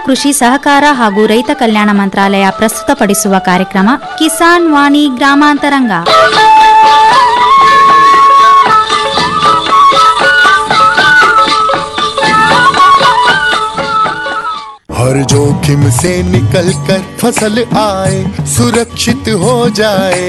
ಕೃಷಿ ಸಹಕಾರ ಹಾಗೂ ರೈತ ಕಲ್ಯಾಣ ಮಂತ್ರಾಲಯ ಪ್ರಸ್ತುತಪಡಿಸುವ ಕಾರ್ಯಕ್ರಮ ಕಿಸಾನ್ ವಾಣಿ ಗ್ರಾಮಾಂತರಂಗ हर जोखिम से निकल कर फसल आए सुरक्षित हो जाए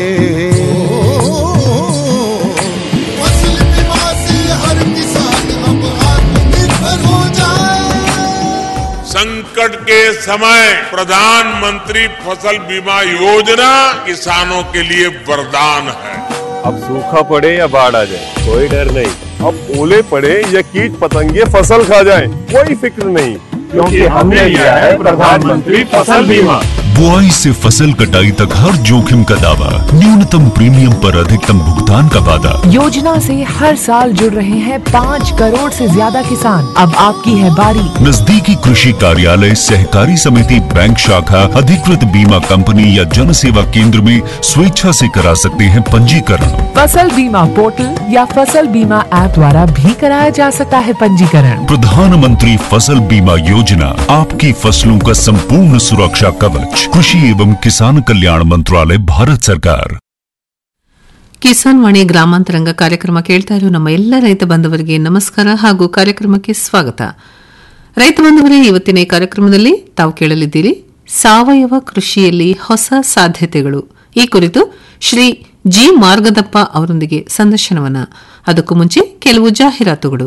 फसल बीमा से हर किसान अब आत्मनिर्भर हो जाए संकट के समय प्रधानमंत्री फसल बीमा योजना किसानों के लिए वरदान है अब सूखा पड़े या बाढ़ आ जाए कोई डर नहीं अब ओले पड़े या कीट पतंगे फसल खा जाए कोई फिक्र नहीं क्योंकि हमने लिया है प्रधानमंत्री फसल बीमा बुआई से फसल कटाई तक हर जोखिम का दावा न्यूनतम प्रीमियम पर अधिकतम भुगतान का वादा योजना से हर साल जुड़ रहे हैं पाँच करोड़ से ज्यादा किसान अब आपकी है बारी नजदीकी कृषि कार्यालय सहकारी समिति बैंक शाखा अधिकृत बीमा कंपनी या जन सेवा केंद्र में स्वेच्छा से करा सकते हैं पंजीकरण फसल बीमा पोर्टल या फसल बीमा ऐप द्वारा भी कराया जा सकता है पंजीकरण प्रधानमंत्री फसल बीमा योजना आपकी फसलों का संपूर्ण सुरक्षा कवच कृषि एवं किसान कल्याण मंत्रालय भारत सरकार ಕಿಸಾನ್ ವಾಣಿ ಗ್ರಾಮಾಂತರಂಗ ಕಾರ್ಯಕ್ರಮ ಕೇಳ್ತಾ ಇರೋ ನಮ್ಮ ಎಲ್ಲ ರೈತ ಬಾಂಧವರಿಗೆ ನಮಸ್ಕಾರ ಹಾಗೂ ಕಾರ್ಯಕ್ರಮಕ್ಕೆ ಸ್ವಾಗತ ರೈತ ಬಾಂಧವರೇ ಇವತ್ತಿನ ಈ ಕಾರ್ಯಕ್ರಮದಲ್ಲಿ ತಾವು ಕೇಳಲಿದ್ದೀರಿ ಸಾವಯವ ಕೃಷಿಯಲ್ಲಿ ಹೊಸ ಸಾಧ್ಯತೆಗಳು ಈ ಕುರಿತು ಶ್ರೀ ಜಿ ಮಾರ್ಗದಪ್ಪ ಅವರೊಂದಿಗೆ ಸಂದರ್ಶನವನ್ನ ಅದಕ್ಕೂ ಮುಂಚೆ ಕೆಲವು ಜಾಹೀರಾತುಗಳು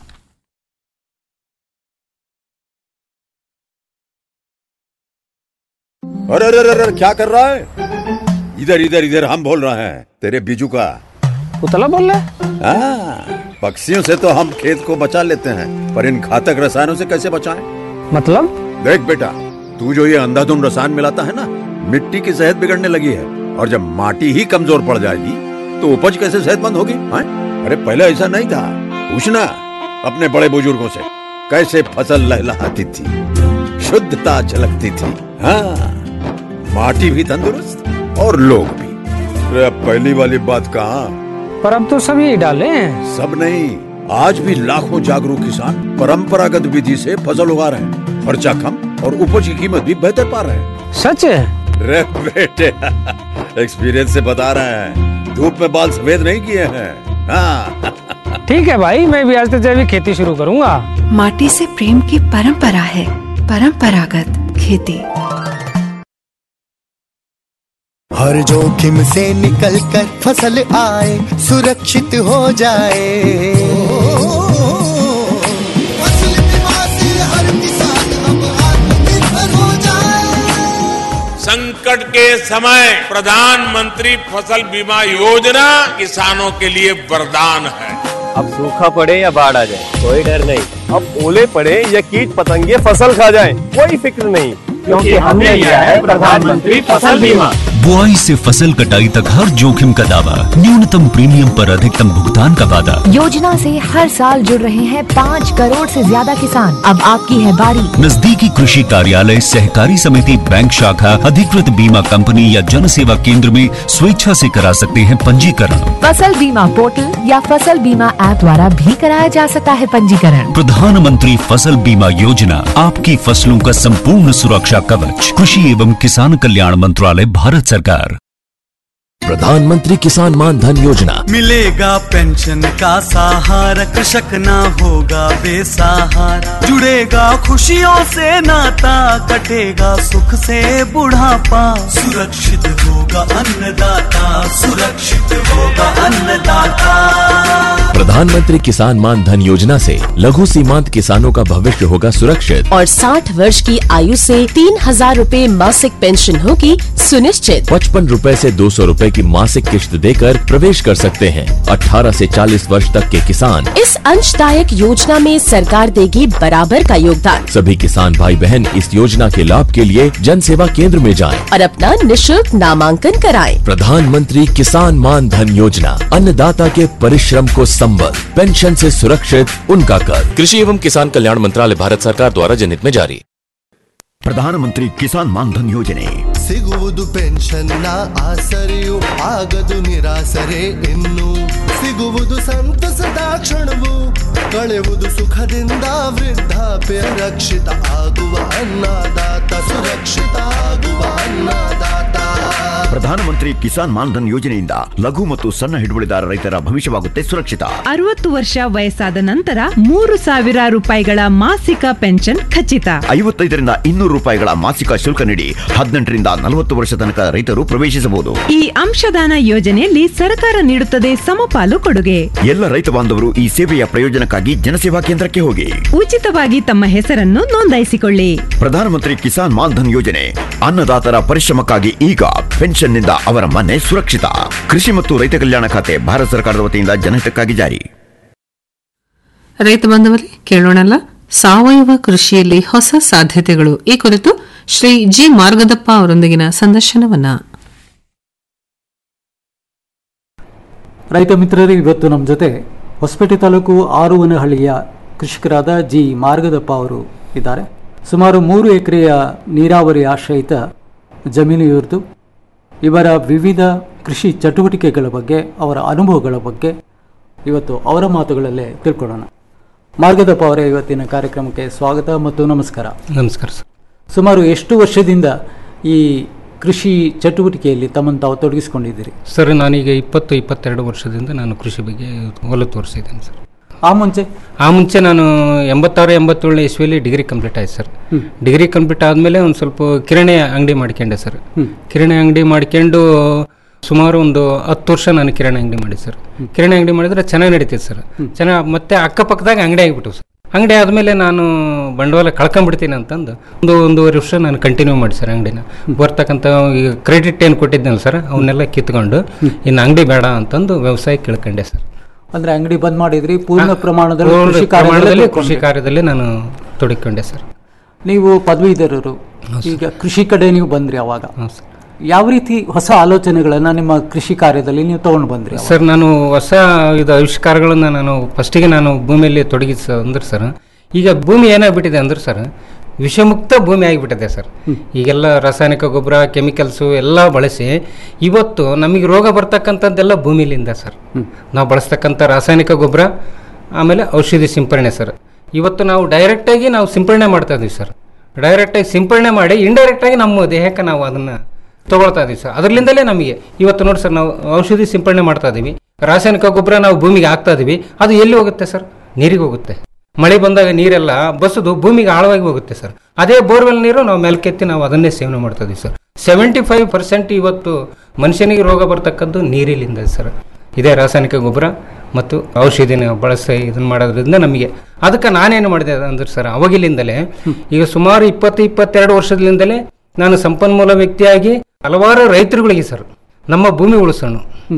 अरे अरे अरे अरे, क्या कर रहा है इधर इधर इधर हम बोल रहे हैं तेरे बीजू का पुतला बोल रहा है हाँ, पक्षियों से तो हम खेत को बचा लेते हैं पर इन घातक रसायनों से कैसे बचाएं? मतलब देख बेटा तू जो ये अंधाधुंध रसायन मिलाता है ना मिट्टी की सेहत बिगड़ने लगी है और जब माटी ही कमजोर पड़ जाएगी तो उपज कैसे सेहतमंद होगी हाँ? अरे पहले ऐसा नहीं था पूछना अपने बड़े बुजुर्गों से कैसे फसल लहलहाती थी शुद्धता झलकती थी हाँ माटी भी तंदुरुस्त और लोग भी अरे अब पहली वाली बात कहाँ पर अब तो सब यही डाले हैं सब नहीं आज भी लाखों जागरूक किसान परंपरागत विधि से फसल उगा रहे हैं खर्चा कम और उपज की कीमत भी बेहतर पा रहे हैं सच है रे बेटे एक्सपीरियंस से बता रहे हैं धूप में बाल सफेद नहीं किए हैं हाँ ठीक है भाई मैं भी आज से जैविक खेती शुरू करूंगा माटी से प्रेम की परंपरा है परंपरागत खेती हर जोखिम से निकल कर फसल आए सुरक्षित हो जाए फसल बीमा से हर किसान अब आत्मनिर्भर हो जाए संकट के समय प्रधानमंत्री फसल बीमा योजना किसानों के लिए वरदान है अब सूखा पड़े या बाढ़ आ जाए कोई डर नहीं अब ओले पड़े या कीट पतंगे फसल खा जाए कोई फिक्र नहीं क्योंकि हमने लिया है प्रधानमंत्री फसल बीमा बुआई से फसल कटाई तक हर जोखिम का दावा न्यूनतम प्रीमियम पर अधिकतम भुगतान का वादा योजना से हर साल जुड़ रहे हैं पाँच करोड़ से ज्यादा किसान अब आपकी है बारी नजदीकी कृषि कार्यालय सहकारी समिति बैंक शाखा अधिकृत बीमा कंपनी या जन सेवा केंद्र में स्वेच्छा से करा सकते हैं पंजीकरण फसल बीमा पोर्टल या फसल बीमा ऐप द्वारा भी कराया जा सकता है पंजीकरण प्रधानमंत्री फसल बीमा योजना आपकी फसलों का संपूर्ण सुरक्षा कवच कृषि एवं किसान कल्याण मंत्रालय भारत सरकार प्रधानमंत्री किसान मान धन योजना मिलेगा पेंशन का सहारा कृषक ना होगा बेसहारा जुड़ेगा खुशियों से नाता कटेगा सुख से बुढ़ापा सुरक्षित होगा अन्नदाता सुरक्षित होगा अन्नदाता प्रधानमंत्री किसान मान धन योजना से लघु सीमांत किसानों का भविष्य होगा सुरक्षित और 60 वर्ष की आयु से तीन हजार रूपए मासिक पेंशन होगी सुनिश्चित पचपन रूपए से दो सौ रूपए की मासिक किश्त देकर प्रवेश कर सकते हैं 18 से 40 वर्ष तक के किसान इस अंशदायक योजना में सरकार देगी बराबर का योगदान सभी किसान भाई बहन इस योजना के लाभ के लिए जन सेवा केंद्र में जाएं। और अपना निशुल्क नामांकन कराएं। प्रधानमंत्री किसान मान धन योजना अन्नदाता के परिश्रम को संबल पेंशन से सुरक्षित उनका कर कृषि एवं किसान कल्याण मंत्रालय भारत सरकार द्वारा जनहित में जारी ಪ್ರಧಾನಮಂತ್ರಿ ಕಿಸಾನ್ ಮಾನ್ಧನ್ ಯೋಜನೆ ಸಿಗುವುದು ಪೆನ್ಷನ್ನ ಆಸರೆಯು ಆಗದು ನಿರಾಸರೆ ಇನ್ನು ಸಿಗುವುದು ಸಂತಸದ ಕ್ಷಣವು ಕಳೆಯುವುದು ಸುಖದಿಂದ ವೃದ್ಧಾಪ್ಯ ರಕ್ಷಿತ ಆಗುವ ಅನ್ನದಾತ ಸುರಕ್ಷಿತ ಆಗುವ ಅನ್ನದಾತ ಪ್ರಧಾನಮಂತ್ರಿ ಕಿಸಾನ್ ಮಾನ್ಧನ್ ಯೋಜನೆಯಿಂದ ಲಘು ಮತ್ತು ಸಣ್ಣ ಹಿಡುವಳಿದಾರ ರೈತರ ಭವಿಷ್ಯವಾಗುತ್ತೆ ಸುರಕ್ಷಿತ ಅರವತ್ತು ವರ್ಷ ವಯಸ್ಸಾದ ನಂತರ ಮೂರು ಸಾವಿರ ರೂಪಾಯಿಗಳ ಮಾಸಿಕ ಪೆನ್ಷನ್ ಖಚಿತ ಐವತ್ತೈದರಿಂದ ಇನ್ನೂರು ರೂಪಾಯಿಗಳ ಮಾಸಿಕ ಶುಲ್ಕ ನೀಡಿ ಹದಿನೆಂಟರಿಂದ ನಲವತ್ತು ವರ್ಷ ತನಕ ರೈತರು ಪ್ರವೇಶಿಸಬಹುದು ಈ ಅಂಶದಾನ ಯೋಜನೆಯಲ್ಲಿ ಸರ್ಕಾರ ನೀಡುತ್ತದೆ ಸಮಪಾಲು ಕೊಡುಗೆ ಎಲ್ಲ ರೈತ ಬಾಂಧವರು ಈ ಸೇವೆಯ ಪ್ರಯೋಜನಕ್ಕಾಗಿ ಜನಸೇವಾ ಕೇಂದ್ರಕ್ಕೆ ಹೋಗಿ ಉಚಿತವಾಗಿ ತಮ್ಮ ಹೆಸರನ್ನು ನೋಂದಾಯಿಸಿಕೊಳ್ಳಿ ಪ್ರಧಾನಮಂತ್ರಿ ಕಿಸಾನ್ ಮಾನ್ಧನ್ ಯೋಜನೆ ಅನ್ನದಾತರ ಪರಿಶ್ರಮಕ್ಕಾಗಿ ಈಗ ಪೆನ್ಷನ್ನಿಂದ ಅವರ ಮನೆ ಸುರಕ್ಷಿತ ಕೃಷಿ ಮತ್ತು ರೈತ ಕಲ್ಯಾಣ ಖಾತೆ ಭಾರತ ಸರ್ಕಾರದ ವತಿಯಿಂದ ಜನಹಿತಕ್ಕಾಗಿ ಜಾರಿ ರೈತ ಬಾಂಧವರೇ ಕೇಳೋಣಲ್ಲ ಸಾವಯವ ಕೃಷಿಯಲ್ಲಿ ಹೊಸ ಸಾಧ್ಯತೆಗಳು ಈ ಕುರಿತು ಶ್ರೀ ಜಿ ಮಾರ್ಗದಪ್ಪ ಅವರೊಂದಿಗಿನ ಸಂದರ್ಶನವನ್ನ ರೈತ ಮಿತ್ರರೇ ಇವತ್ತು ನಮ್ಮ ಜೊತೆ ಹೊಸಪೇಟೆ ತಾಲೂಕು ಆರುವನಹಳ್ಳಿಯ ಕೃಷಿಕರಾದ ಜಿ ಮಾರ್ಗದಪ್ಪ ಅವರು ಇದ್ದಾರೆ ಸುಮಾರು ಮೂರು ಎಕರೆಯ ನೀರಾವರಿ ಆಶ್ರಯಿತ ಜಮೀನು ಇವ್ರದ್ದು ಇವರ ವಿವಿಧ ಕೃಷಿ ಚಟುವಟಿಕೆಗಳ ಬಗ್ಗೆ ಅವರ ಅನುಭವಗಳ ಬಗ್ಗೆ ಇವತ್ತು ಅವರ ಮಾತುಗಳಲ್ಲೇ ತಿಳ್ಕೊಳ್ಳೋಣ ಮಾರ್ಗದಪ್ಪ ಅವರೇ ಇವತ್ತಿನ ಕಾರ್ಯಕ್ರಮಕ್ಕೆ ಸ್ವಾಗತ ಮತ್ತು ನಮಸ್ಕಾರ ನಮಸ್ಕಾರ ಸರ್ ಸುಮಾರು ಎಷ್ಟು ವರ್ಷದಿಂದ ಈ ಕೃಷಿ ಚಟುವಟಿಕೆಯಲ್ಲಿ ತಮ್ಮನ್ನು ತಾವು ತೊಡಗಿಸಿಕೊಂಡಿದ್ದೀರಿ ಸರ್ ನಾನೀಗ ಇಪ್ಪತ್ತು ಇಪ್ಪತ್ತೆರಡು ವರ್ಷದಿಂದ ನಾನು ಕೃಷಿ ಬಗ್ಗೆ ಒಲವು ತೋರಿಸಿದ್ದೇನೆ ಸರ್ ಆ ಮುಂಚೆ ಆ ಮುಂಚೆ ನಾನು ಎಂಬತ್ತಾರು ಎಂಬತ್ತೇಳನೇ ಇಸ್ವಿಯಲ್ಲಿ ಡಿಗ್ರಿ ಕಂಪ್ಲೀಟ್ ಆಯ್ತು ಸರ್ ಹ್ಮ್. ಡಿಗ್ರಿ ಕಂಪ್ಲೀಟ್ ಆದಮೇಲೆ ಒಂದು ಸ್ವಲ್ಪ ಕಿರಾಣಿ ಅಂಗಡಿ ಮಾಡ್ಕೊಂಡೆ ಸರ್ ಹ್ಮ್. ಕಿರಾಣಿ ಅಂಗಡಿ ಮಾಡ್ಕೊಂಡು ಸುಮಾರು ಒಂದು ಹತ್ತು ವರ್ಷ ನಾನು ಕಿರಾಣಿ ಅಂಗಡಿ ಮಾಡಿ ಸರ್ ಕಿರಾಣಿ ಅಂಗಡಿ ಮಾಡಿದ್ರೆ ಚೆನ್ನಾಗಿ ನಡೀತಿತ್ತು ಸರ್ ಚೆನ್ನಾಗಿ ಮತ್ತೆ ಅಕ್ಕಪಕ್ಕದಾಗ ಅಂಗಡಿ ಆಗಿಬಿಟ್ಟು ಸರ್ ಅಂಗಡಿ ಆದಮೇಲೆ ನಾನು ಬಂಡವಾಳ ಕಳ್ಕೊಂಡ್ಬಿಡ್ತೀನಿ ಅಂತಂದು ಒಂದು ಒಂದೂವರೆ ವರ್ಷ ನಾನು ಕಂಟಿನ್ಯೂ ಮಾಡಿ ಸರ್ ಅಂಗಡಿನ ಬರ್ತಕ್ಕಂಥ ಈಗ ಕ್ರೆಡಿಟ್ ಏನು ಕೊಟ್ಟಿದ್ನಲ್ಲ ಸರ್ ಅವನ್ನೆಲ್ಲ ಕಿತ್ಕೊಂಡು ಇನ್ನು ಅಂಗಡಿ ಬೇಡ ಅಂತಂದು ವ್ಯವಸಾಯ ಕೇಳ್ಕೊಂಡೆ ಸರ್ ಅಂದ್ರೆ ಅಂಗಡಿ ಬಂದ್ ಮಾಡಿದ್ರಿ ಪೂರ್ಣ ಪ್ರಮಾಣದಲ್ಲಿ ಪೂರ್ಣ ಕೃಷಿ ಪ್ರಮಾಣದಲ್ಲಿ ಕಾರ್ಯದಲ್ಲಿ ಕೃಷಿ ಕಾರ್ಯದಲ್ಲಿ ನಾನು ತೊಡಗಿಕೊಂಡೆ ಸರ್ ನೀವು ಪದವೀಧರರು ಈಗ ಕೃಷಿ ಕಡೆ ನೀವು ಬಂದ್ರಿ ಅವಾಗ ಯಾವ ರೀತಿ ಹೊಸ ಆಲೋಚನೆಗಳನ್ನ ನಿಮ್ಮ ಕೃಷಿ ಕಾರ್ಯದಲ್ಲಿ ನೀವು ತಗೊಂಡು ಬಂದ್ರಿ ಅವಾಗ? ಸರ್ ನಾನು ಹೊಸ ಇದು ಆವಿಷ್ಕಾರಗಳನ್ನ ನಾನು ಫಸ್ಟಿಗೆ ನಾನು ಭೂಮಿಯಲ್ಲಿ ತೊಡಗಿಸ ಅಂದ್ರೆ ಸರ್ ಈಗ ಭೂಮಿ ಏನಾಗ್ಬಿಟ್ಟಿದೆ ಅಂದ್ರೆ ಸರ್ ವಿಷಮುಕ್ತ ಭೂಮಿ ಆಗಿಬಿಟ್ಟಿದೆ ಸರ್ ಈಗೆಲ್ಲ ರಾಸಾಯನಿಕ ಗೊಬ್ಬರ ಕೆಮಿಕಲ್ಸು ಎಲ್ಲ ಬಳಸಿ ಇವತ್ತು ನಮಗೆ ರೋಗ ಬರ್ತಕ್ಕಂಥದ್ದೆಲ್ಲ ಭೂಮಿಲಿಂದ ಸರ್ ನಾವು ಬಳಸ್ತಕ್ಕಂಥ ರಾಸಾಯನಿಕ ಗೊಬ್ಬರ ಆಮೇಲೆ ಔಷಧಿ ಸಿಂಪರಣೆ ಸರ್ ಇವತ್ತು ನಾವು ಡೈರೆಕ್ಟಾಗಿ ನಾವು ಸಿಂಪರಣೆ ಮಾಡ್ತಾ ಇದೀವಿ ಸರ್ ಡೈರೆಕ್ಟಾಗಿ ಸಿಂಪರಣೆ ಮಾಡಿ ಇಂಡೈರೆಕ್ಟಾಗಿ ನಮ್ಮ ದೇಹಕ್ಕೆ ನಾವು ಅದನ್ನು ತಗೊಳ್ತಾ ಇದೀವಿ ಸರ್ ಅದರಿಂದಲೇ ನಮಗೆ ಇವತ್ತು ನೋಡಿ ಸರ್ ನಾವು ಔಷಧಿ ಸಿಂಪರಣೆ ಮಾಡ್ತಾ ಇದೀವಿ ರಾಸಾಯನಿಕ ಗೊಬ್ಬರ ನಾವು ಭೂಮಿಗೆ ಹಾಕ್ತಾ ಇದೀವಿ ಅದು ಎಲ್ಲಿ ಹೋಗುತ್ತೆ ಸರ್ ನೀರಿಗೆ ಹೋಗುತ್ತೆ ಮಳೆ ಬಂದಾಗ ನೀರೆಲ್ಲ ಬಸದು ಭೂಮಿಗೆ ಆಳವಾಗಿ ಹೋಗುತ್ತೆ ಸರ್ ಅದೇ ಬೋರ್ವೆಲ್ ನೀರು ನಾವು ಮೇಲ್ಕೆತ್ತಿ ನಾವು ಅದನ್ನೇ ಸೇವನೆ ಮಾಡ್ತಾ ಇದೀವಿ ಸರ್ ಸೆವೆಂಟಿ ಫೈವ್ ಪರ್ಸೆಂಟ್ ಇವತ್ತು ಮನುಷ್ಯನಿಗೆ ರೋಗ ಬರ್ತಕ್ಕದ್ದು ನೀರಿಲಿಂದ ಸರ್ ಇದೇ ರಾಸಾಯನಿಕ ಗೊಬ್ಬರ ಮತ್ತು ಔಷಧಿನ ಬಳಸಿ ಇದನ್ನ ಮಾಡೋದ್ರಿಂದ ನಮಗೆ ಅದಕ್ಕೆ ನಾನೇನು ಮಾಡಿದೆ ಅಂದ್ರೆ ಸರ್ ಅವಾಗಿಲಿಂದಲೇ ಈಗ ಸುಮಾರು ಇಪ್ಪತ್ತು ಇಪ್ಪತ್ತೆರಡು ವರ್ಷದಿಂದಲೇ ನಾನು ಸಂಪನ್ಮೂಲ ವ್ಯಕ್ತಿಯಾಗಿ ಹಲವಾರು ರೈತರುಗಳಿಗೆ ಸರ್ ನಮ್ಮ ಭೂಮಿ ಉಳಿಸೋಣ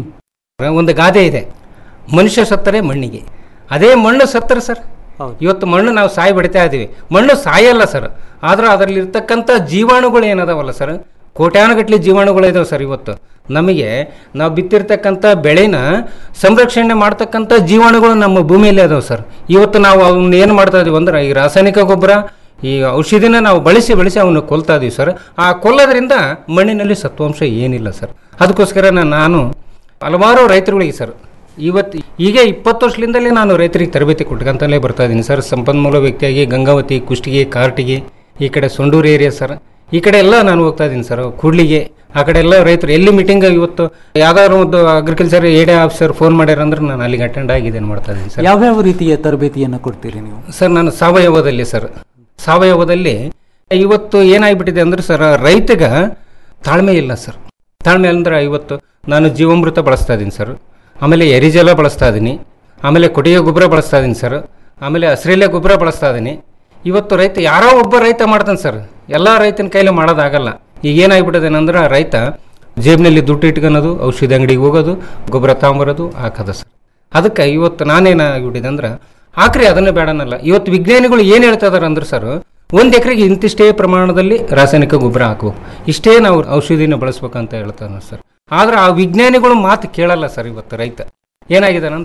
ಒಂದು ಗಾದೆ ಇದೆ ಮನುಷ್ಯ ಸತ್ತರೆ ಮಣ್ಣಿಗೆ ಅದೇ ಮಣ್ಣು ಸತ್ತರೆ ಸರ್ ಇವತ್ತು ಮಣ್ಣು ನಾವು ಸಾಯಿ ಬಿಡ್ತಾ ಇದ್ದೀವಿ ಮಣ್ಣು ಸಾಯಲ್ಲ ಸರ್ ಆದ್ರೆ ಅದರಲ್ಲಿ ಇರ್ತಕ್ಕಂಥ ಜೀವಾಣುಗಳು ಏನದಾವಲ್ಲ ಸರ್ ಕೋಟ್ಯಾನುಗಟ್ಲೆ ಜೀವಾಣುಗಳು ಇದಾವೆ ಸರ್ ಇವತ್ತು ನಮಗೆ ನಾವು ಬಿತ್ತಿರ್ತಕ್ಕಂಥ ಬೆಳೆನ ಸಂರಕ್ಷಣೆ ಮಾಡ್ತಕ್ಕಂಥ ಜೀವಾಣುಗಳು ನಮ್ಮ ಭೂಮಿಯಲ್ಲಿ ಅದಾವೆ ಸರ್ ಇವತ್ತು ನಾವು ಅವನ್ನ ಏನು ಮಾಡ್ತಾ ಇದೀವಿ ಅಂದ್ರೆ ಈ ರಾಸಾಯನಿಕ ಗೊಬ್ಬರ ಈ ಔಷಧಿನ ನಾವು ಬಳಸಿ ಬಳಸಿ ಅವನ್ನ ಕೊಲ್ತಾ ಇದೀವಿ ಸರ್ ಆ ಕೊಲ್ಲೋದ್ರಿಂದ ಮಣ್ಣಿನಲ್ಲಿ ಸತ್ವಾಂಶ ಏನಿಲ್ಲ ಸರ್ ಅದಕ್ಕೋಸ್ಕರ ನಾನು ಹಲವಾರು ರೈತರುಗಳಿಗೆ ಸರ್ ಇವತ್ತು ಈಗ ಇಪ್ಪತ್ತು ವರ್ಷದಿಂದಲೇ ನಾನು ರೈತರಿಗೆ ತರಬೇತಿ ಕೊಟ್ಕೊಂತಲೇ ಬರ್ತಾ ಇದ್ದೀನಿ ಸರ್ ಸಂಪನ್ಮೂಲ ವ್ಯಕ್ತಿಯಾಗಿ ಗಂಗಾವತಿ ಕುಷ್ಟಗಿ ಕಾರ್ಟಿಗೆ ಈ ಕಡೆ ಸೊಂಡೂರು ಏರಿಯಾ ಸರ್ ಈ ಕಡೆ ಎಲ್ಲ ನಾನು ಹೋಗ್ತಾ ಇದ್ದೀನಿ ಸರ್ ಕೂಡ್ಲಿಗೆ ಆ ಕಡೆ ಎಲ್ಲ ರೈತರು ಎಲ್ಲಿ ಮೀಟಿಂಗ್ ಇವತ್ತು ಯಾವ್ದಾದ್ರು ಒಂದು ಅಗ್ರಿಕಲ್ಚರ್ ಏಡೆ ಆಫೀಸರ್ ಫೋನ್ ಮಾಡ್ಯಾರ ಅಂದ್ರೆ ನಾನು ಅಲ್ಲಿಗೆ ಅಟೆಂಡ್ ಆಗಿದ್ದೇನೆ ಮಾಡ್ತಾ ಇದ್ದೀನಿ ಸರ್ ಯಾವ್ಯಾವ ರೀತಿಯ ತರಬೇತಿಯನ್ನು ಕೊಡ್ತೀರಿ ನೀವು ಸರ್ ನಾನು ಸಾವಯವದಲ್ಲಿ ಸರ್ ಸಾವಯವದಲ್ಲಿ ಇವತ್ತು ಏನಾಗ್ಬಿಟ್ಟಿದೆ ಅಂದ್ರೆ ಸರ್ ರೈತಗ ತಾಳ್ಮೆ ಇಲ್ಲ ಸರ್ ತಾಳ್ಮೆ ಅಂದ್ರೆ ಇವತ್ತು ನಾನು ಜೀವಾಮೃತ ಬಳಸ್ತಾ ಇದ್ದೀನಿ ಸರ್ ಆಮೇಲೆ ಎರಿಜಲ ಬಳಸ್ತಾ ಇದ್ದೀನಿ ಆಮೇಲೆ ಕೊಟ್ಟಿಗೆ ಗೊಬ್ಬರ ಬಳಸ್ತಾ ಇದ್ದೀನಿ ಸರ್ ಆಮೇಲೆ ಹಸಿರೆಲೆ ಗೊಬ್ಬರ ಬಳಸ್ತಾ ಇದ್ದೀನಿ ಇವತ್ತು ರೈತ ಯಾರೋ ಒಬ್ಬ ರೈತ ಮಾಡ್ತಾನೆ ಸರ್ ಎಲ್ಲ ರೈತನ ಕೈಲಿ ಮಾಡೋದಾಗಲ್ಲ ಈಗ ಏನಾಗ್ಬಿಟ್ಟಿದೆ ಅಂದ್ರೆ ರೈತ ಜೇಬ್ನಲ್ಲಿ ದುಡ್ಡು ಇಟ್ಕೊಳೋದು ಔಷಧಿ ಅಂಗಡಿಗೆ ಹೋಗೋದು ಗೊಬ್ಬರ ತಗೊಂಬರೋದು ಹಾಕೋದು ಸರ್ ಅದಕ್ಕೆ ಇವತ್ತು ನಾನೇನಾಗ್ಬಿಟ್ಟಿದೆ ಅಂದ್ರೆ ಆಕ್ರಿ ಅದನ್ನೇ ಬೇಡನಲ್ಲ ಇವತ್ತು ವಿಜ್ಞಾನಿಗಳು ಏನು ಹೇಳ್ತಾ ಇದಾರೆ ಅಂದ್ರೆ ಸರ್ ಒಂದು ಎಕರೆಗೆ ಇಂತಿಷ್ಟೇ ಪ್ರಮಾಣದಲ್ಲಿ ರಾಸಾಯನಿಕ ಗೊಬ್ಬರ ಹಾಕಬೇಕು ಇಷ್ಟೇ ನಾವು ಔಷಧಿನ ಬಳಸ್ಬೇಕಂತ ಹೇಳ್ತಾನೆ ಸರ್ ಆದ್ರೆ ಆ ವಿಜ್ಞಾನಿಗಳು ಮಾತು ಕೇಳಲ್ಲ ಸರ್ ಇವತ್ತು ರೈತ ಏನಾಗಿದೆ ಅಂದ್ರೆ